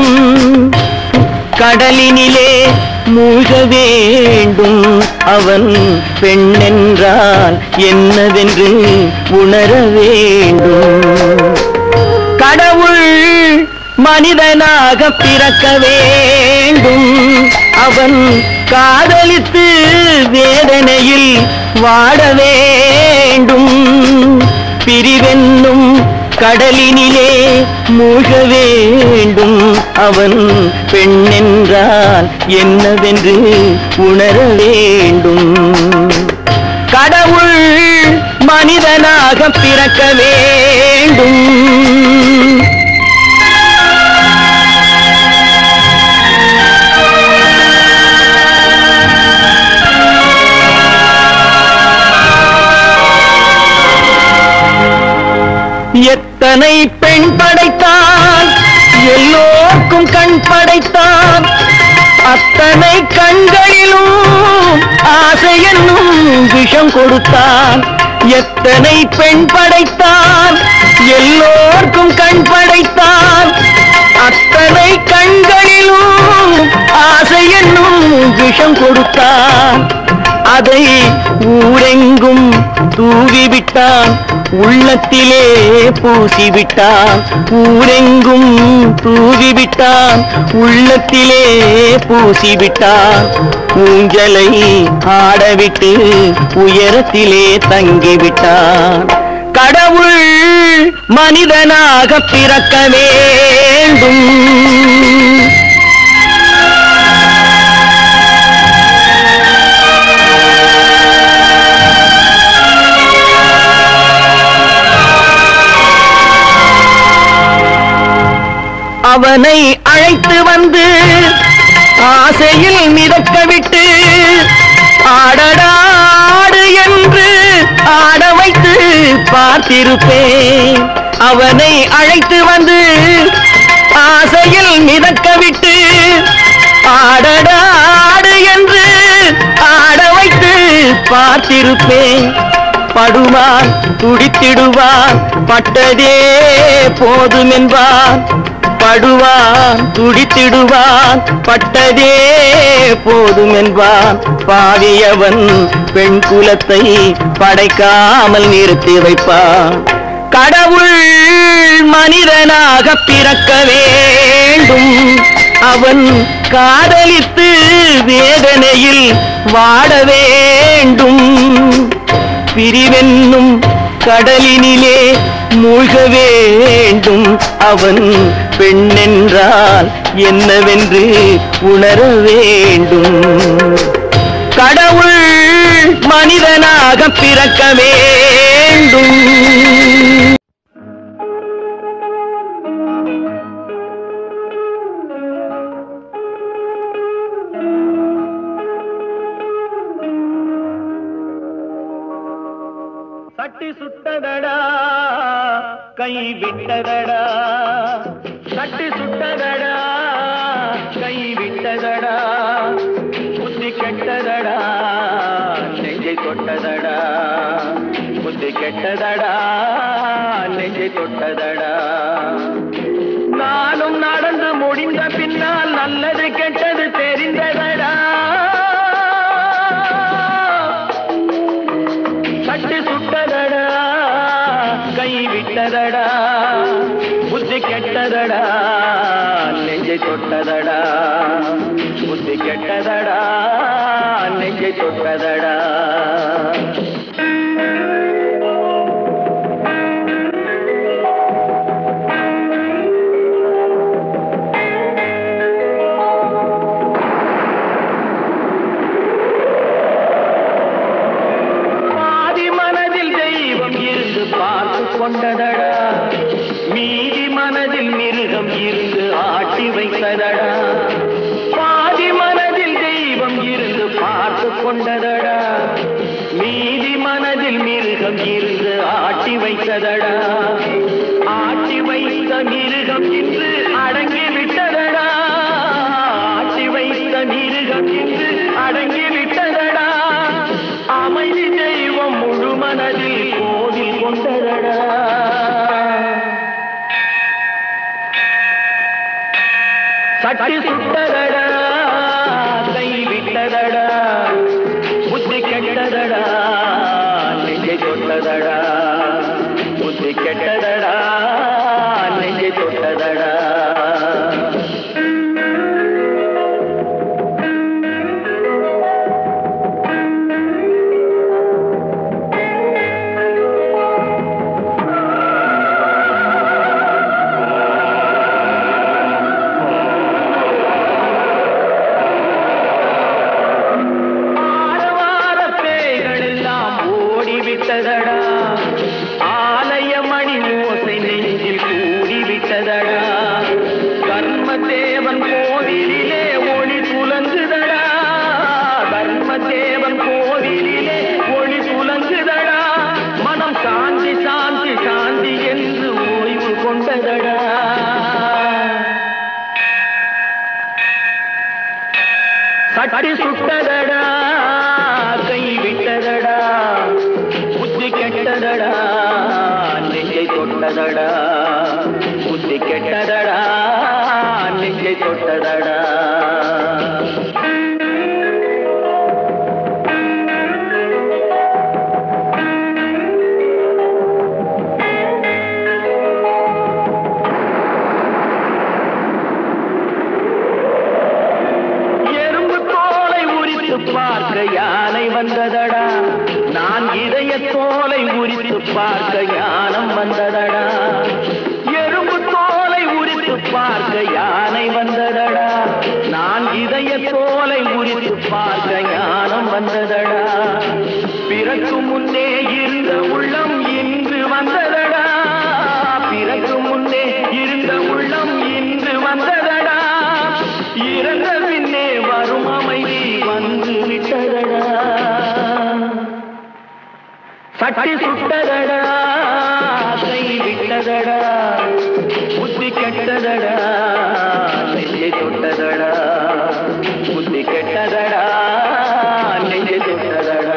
கடலினிலே மூழ்க வேண்டும் அவன் பெண்ணென்றால் என்னவென்று உணர வேண்டும் கடவுள் மனிதனாக பிறக்க வேண்டும் அவன் காதலித்து வேதனையில் வாட வேண்டும் பிரிவென்னும் கடலினிலே மூழ்க வேண்டும் அவன் பெண்ணென்றால் என்னவென்று உணர வேண்டும் கடவுள் மனிதனாக பிறக்க வேண்டும் எத்தனை பெண் படைத்தான் எல்லோர்க்கும் கண் படைத்தான் அத்தனை கண்களிலும் ஆசை என்னும் விஷம் கொடுத்தான் எத்தனை பெண் படைத்தான் எல்லோர்க்கும் கண் படைத்தான் அத்தனை கண்களிலும் வரம் கொடுத்தான் அதை ஊரெங்கும் தூவிவிட்டான் உள்ளத்திலே பூசிவிட்டான் ஊரெங்கும் தூவிவிட்டான் உள்ளத்திலே பூசிவிட்டான் ஊஞ்சலை ஆடவிட்டு உயரத்திலே தங்கிவிட்டான் கடவுள் மனிதனாக பிறக்க வேண்டும் அவனை அழைத்து வந்து ஆசையில் மிதக்க விட்டு ஆடடாடு என்று ஆட வைத்து பார்த்திருப்பேன் அவனை அழைத்து வந்து ஆசையில் மிதக்க விட்டு ஆடடாடு என்று ஆட வைத்து பார்த்திருப்பேன் படுவான் துடித்திடுவான் பட்டதே போதும் என்பான் படுவான் துடித்திடுவான் பட்டதே போதும் என்பான் பாவியவன் பெண் குலத்தை படைக்காமல் நிறுத்தி வைப்பான் கடவுள் மனிதனாக பிறக்க வேண்டும் அவன் காதலித்து வேதனையில் வாட வேண்டும் பிரிவென்னும் கடலினிலே மூழ்க வேண்டும் அவன் பெண்ணென்றால் என்னவென்று உணர வேண்டும் கடவுள் மனிதனாக பிறக்க வேண்டும் சட்டி சுட்டதடா கை விட்டதடா சட்டி சுட்டதடா கை விட்டதடா புத்தி கெட்டதடா நெஞ்சை தொட்டதடா புத்தி கெட்டதடா நெஞ்சை தொட்டதடா நானும் நடந்து முடிந்த பின்னால் நல்லது கெட்டது தெரிந்ததடா சட்டு சுட்டதடா கை விட்டதடா புத்தி கெட்டதடா நெஞ்சை தொட்டதடா புத்தி கெட்டதடா நெஞ்சை தொட்டதடா பாதி மனதில் தெய்வம் இருந்து பார்த்து கொண்டதடா மீதி மனதில் மிருகம் இருந்து ஆட்டி வைத்ததடா பாதி மனதில் தெய்வம் இருந்து பார்த்து கொண்டதடா மீதி மனதில் மிருகம் இருந்து ஆட்டி வைத்ததடா ஆட்டி வைத்த மிருகம் இன்று அடங்கி விட்டதடா ஆட்டி வைத்த மிருகம் இன்று அடங்கி விட்டதடா அமைதி தெய்வம் முழு மனதில் கோவில் கொண்டதடா சட்டி சுட்டதடா கை விட்டதடா புத்தி கெட்டதடா நெஞ்சை தொட்டதடா புத்தி கெட்டதடா நெஞ்சை தொட்டதடா ஆரவார பேய்கள் எல்லாம் ஓடிவிட்டதடா ஆலய மணி ஓசை நெஞ்சில் கூடிவிட்டதடா கர்மதேவன் கோவிலிலே ஒளி துலங்குதடா கர்மதேவன் கோவிலிலே ஒளி துலங்குதடா மனம் சாந்தி சாந்தி சாந்தி என்று ஓய்வு கொண்டதடா சட்டி சுட்டதடா கை விட்டதடா புத்தி கெட்டதடா நெஞ்சை தொட்டதடா புத்தி கெட்டதடா நெஞ்சை தொட்டதடா பார்க்க ஞானம் வந்ததடா எறும்பு தோலை உரித்து பார்க்க யானை வந்ததடா நான் இதய தோலை உரித்து பார்க்க ஞானம் வந்ததடா பிறக்கு முன்னே இருந்த உள்ளம் இன்று வந்ததடா பிறகு முன்னே இருந்த உள்ளம் இன்று வந்ததடா இறந்த பின்னே வரும் அமைதி வந்து விட்டதடா சட்டி சுட்டதடா கை விட்டதடா புத்தி கெட்டதடா நெஞ்சை தொட்டதடா புத்தி கெட்டதடா நெஞ்சை தொட்டதடா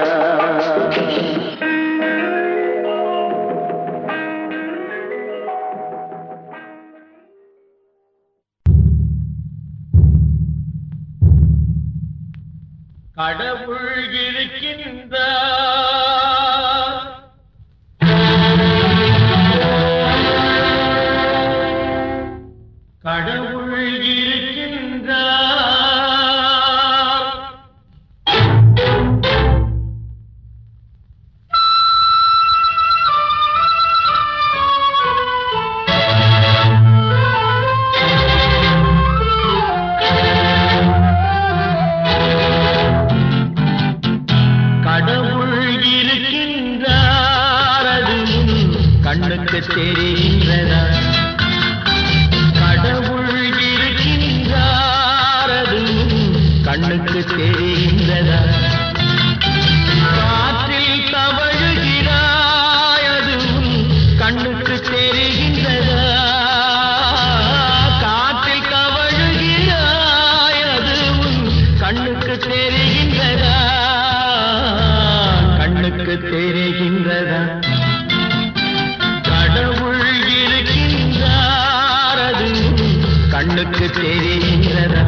கடவுள் இருக்கின்ற கடவுள் இருக்கின்ற கடவுள் இருக்கின்றார் அது உன் கண்ணுக்கு தெரிகின்றதா கடவுள் இருக்கின்றார் அது உன் கண்ணுக்கு தெரிகின்றதா காற்றில் தவழுகிறாய் அது உன் கண்ணுக்கு தெரிகின்றதா காற்றில் தவழுகிறாய் அது உன் கண்ணுக்கு தெரிகின்றதா கண்ணுக்கு தெரிகின்றதா கடவுள் இருக்கின்றார் அது உன் கண்ணுக்கு தெரிகின்றதா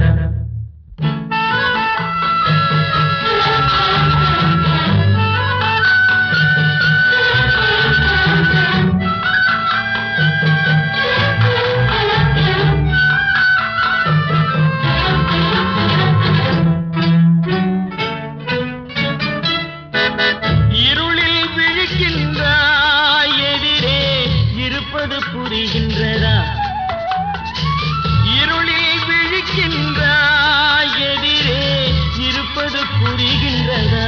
இருளில் விழிக்கின்றாய் எதிரே இருப்பது புரிகின்றதா இருளில் விழிக்கின்றாய் எதிரே இருப்பது புரிகின்றதா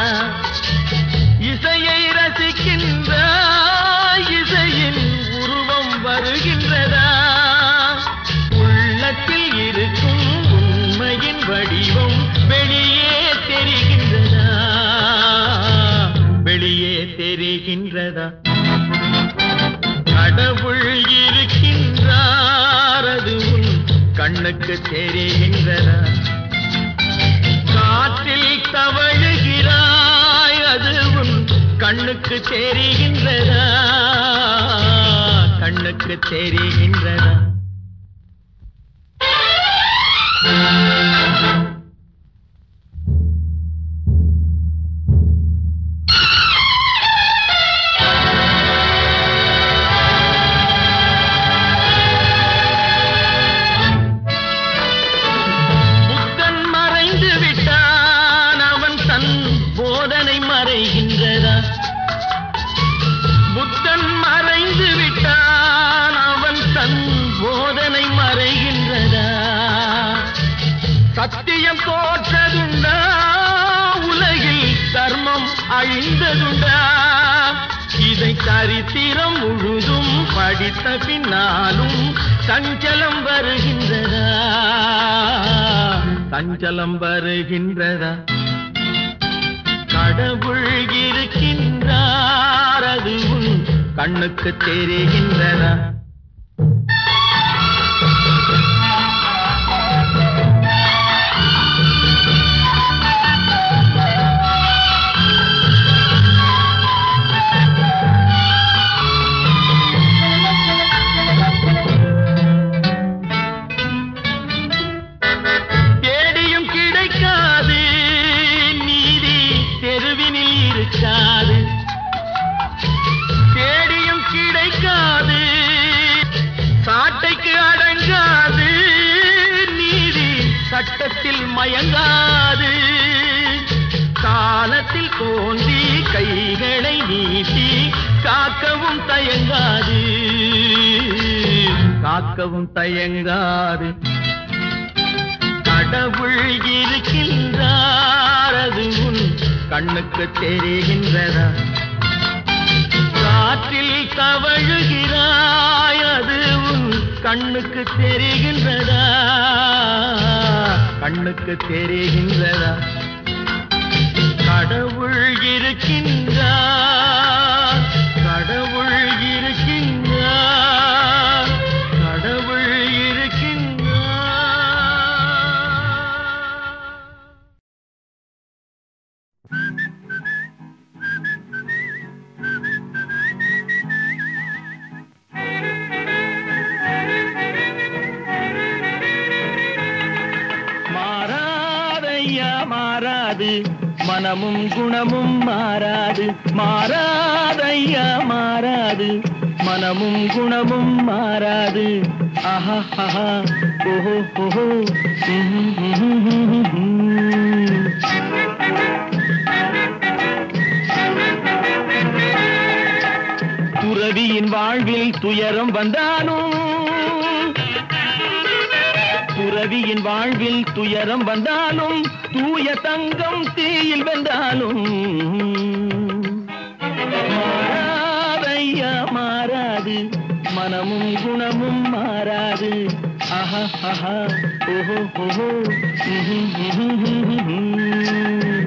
இசையை ரசிக்கின்றாய் இசையின் உருவம் வருகின்றதா உள்ளத்தில் இருக்கும் உண்மையின் வடிவம் வெளியே தெரிகின்றதா வெளியே தெரிகின்றதா கடவுள் இருக்கின்றார் அது உன் கண்ணுக்கு தெரிகின்றதா காற்றில் தவழுகிறாய் அது உன் கண்ணுக்கு தெரிகின்றதா கண்ணுக்கு தெரிகின்றதா புத்தன் மறைந்து விட்டான் அவன் தன் போதனை மறைகின்றதா புத்தன் மறைந்து விட்டான் அவன் தன் போதனை மறைகின்றதா சத்தியம் தோற்றதுண்டா உலகில் தர்மம் அழிந்ததுண்டா இதை சரித்திரம் முழுதும் படித்த பின்னாலும் சஞ்சலம் வருகின்றதா சஞ்சலம் வருகின்றதா கடவுள் இருக்கின்றார் அது உன் கண்ணுக்கு தெரிகின்றதா தேடியும் கிடைக்காது நீதி தெருவினில் இருக்காது தேடியும் கிடைக்காது சாட்டைக்கு அடங்காது நீதி சட்டத்தில் மயங்காது காலத்தில் தோன்றி கைகளை நீட்டி காக்கவும் தயங்காது காக்கவும் தயங்காது கடவுள் இருக்கின்றார் அது உன் கண்ணுக்கு தெரிகின்றதா காற்றில் தவழுகிறாய் அது உன் கண்ணுக்கு தெரிகின்றதா கண்ணுக்கு தெரிகின்றதா கடவுள் இருக்கின்றார் கடவுள் இருக்கின்றார் கடவுள் இருக்கின்றார் மாறாதையா மாறாது மனமும் குணமும் மாறாது மாறாதையா மாறாது மனமும் குணமும் மாறாது ஆஹா ஆஹா ஓஹோ ஓஹோ ம்ஹும், ம்ஹும், ம்ஹும், ம்ஹும். துறவியின் வாழ்வில் துயரம் வந்தாலும் துறவியின் வாழ்வில் துயரம் வந்தாலும் தூய தங்கம் தீயில் வென்றாலும் மாறாதையா மாறாது மனமும் குணமும் மாறாது ஆஹா ஆஹா ஓஹோ ஓஹோ ம்ஹும், ம்ஹும், ம்ஹும், ம்ஹும்.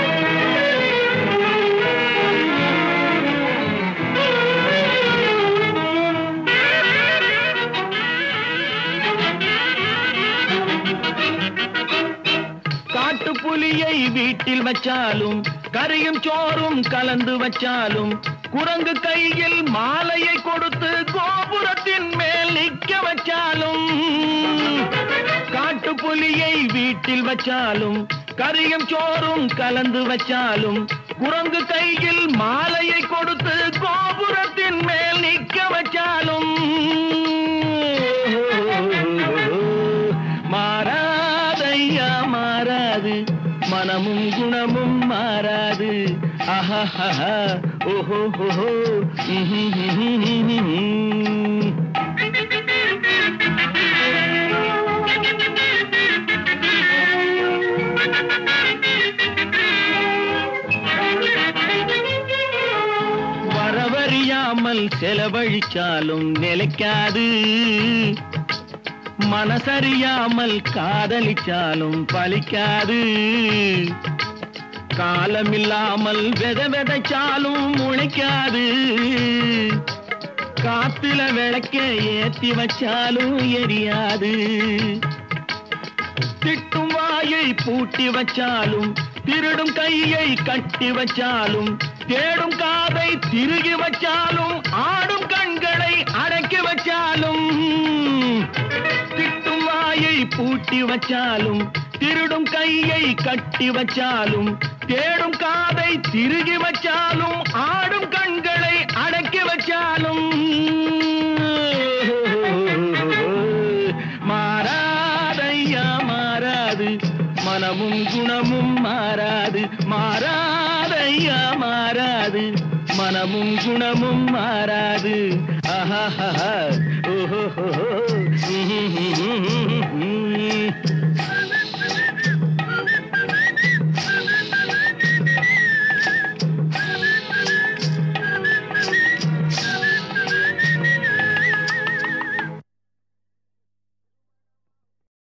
காட்டு புலியை வீட்டில் வச்சாலும் கறியும் சோறும் கலந்து வச்சாலும் குரங்கு கையில் மாலையை கொடுத்து கோபுரத்தின் மேல் நிக்க வச்சாலும் காட்டு புலியை வீட்டில் வச்சாலும் கறியும் சோறும் கலந்து வச்சாலும் குரங்கு கையில் மாலையை கொடுத்து கோபுரத்தின் மேல் நிக்க வச்சாலும் மாறாதையா மாறாது மனமும் குணமும் மாறாது ஆஹா ஓஹோ ஓஹோ ம்ஹும், ம்ஹும், ம்ஹும், ம்ஹும். வரவறியாமல் செலவழிச்சாலும் நிலைக்காது மனசறியாமல் காதலிச்சாலும் பலிக்காது காலமில்லாமல் வித விதைச்சாலும் முளைக்காது காத்துல விளக்க ஏத்தி வச்சாலும் எரியாது திட்டும் வாயை பூட்டி வச்சாலும் திருடும் கையை கட்டி வச்சாலும் தேடும் காதை திருகி வச்சாலும் ஆடும் கண்களை அடக்கி வச்சாலும் திட்டும் வாயை பூட்டி வச்சாலும் திருடும் கையை கட்டி வச்சாலும் தேடும் காதை திருகி வச்சாலும் ஆடும் கண்களை அடக்கி வச்சாலும் மாறாதையா மாறாது மனமும் குணமும் மாறாது மாறாதையா மாறாது மனமும் குணமும் மாறாது ஆஹா ஓஹோ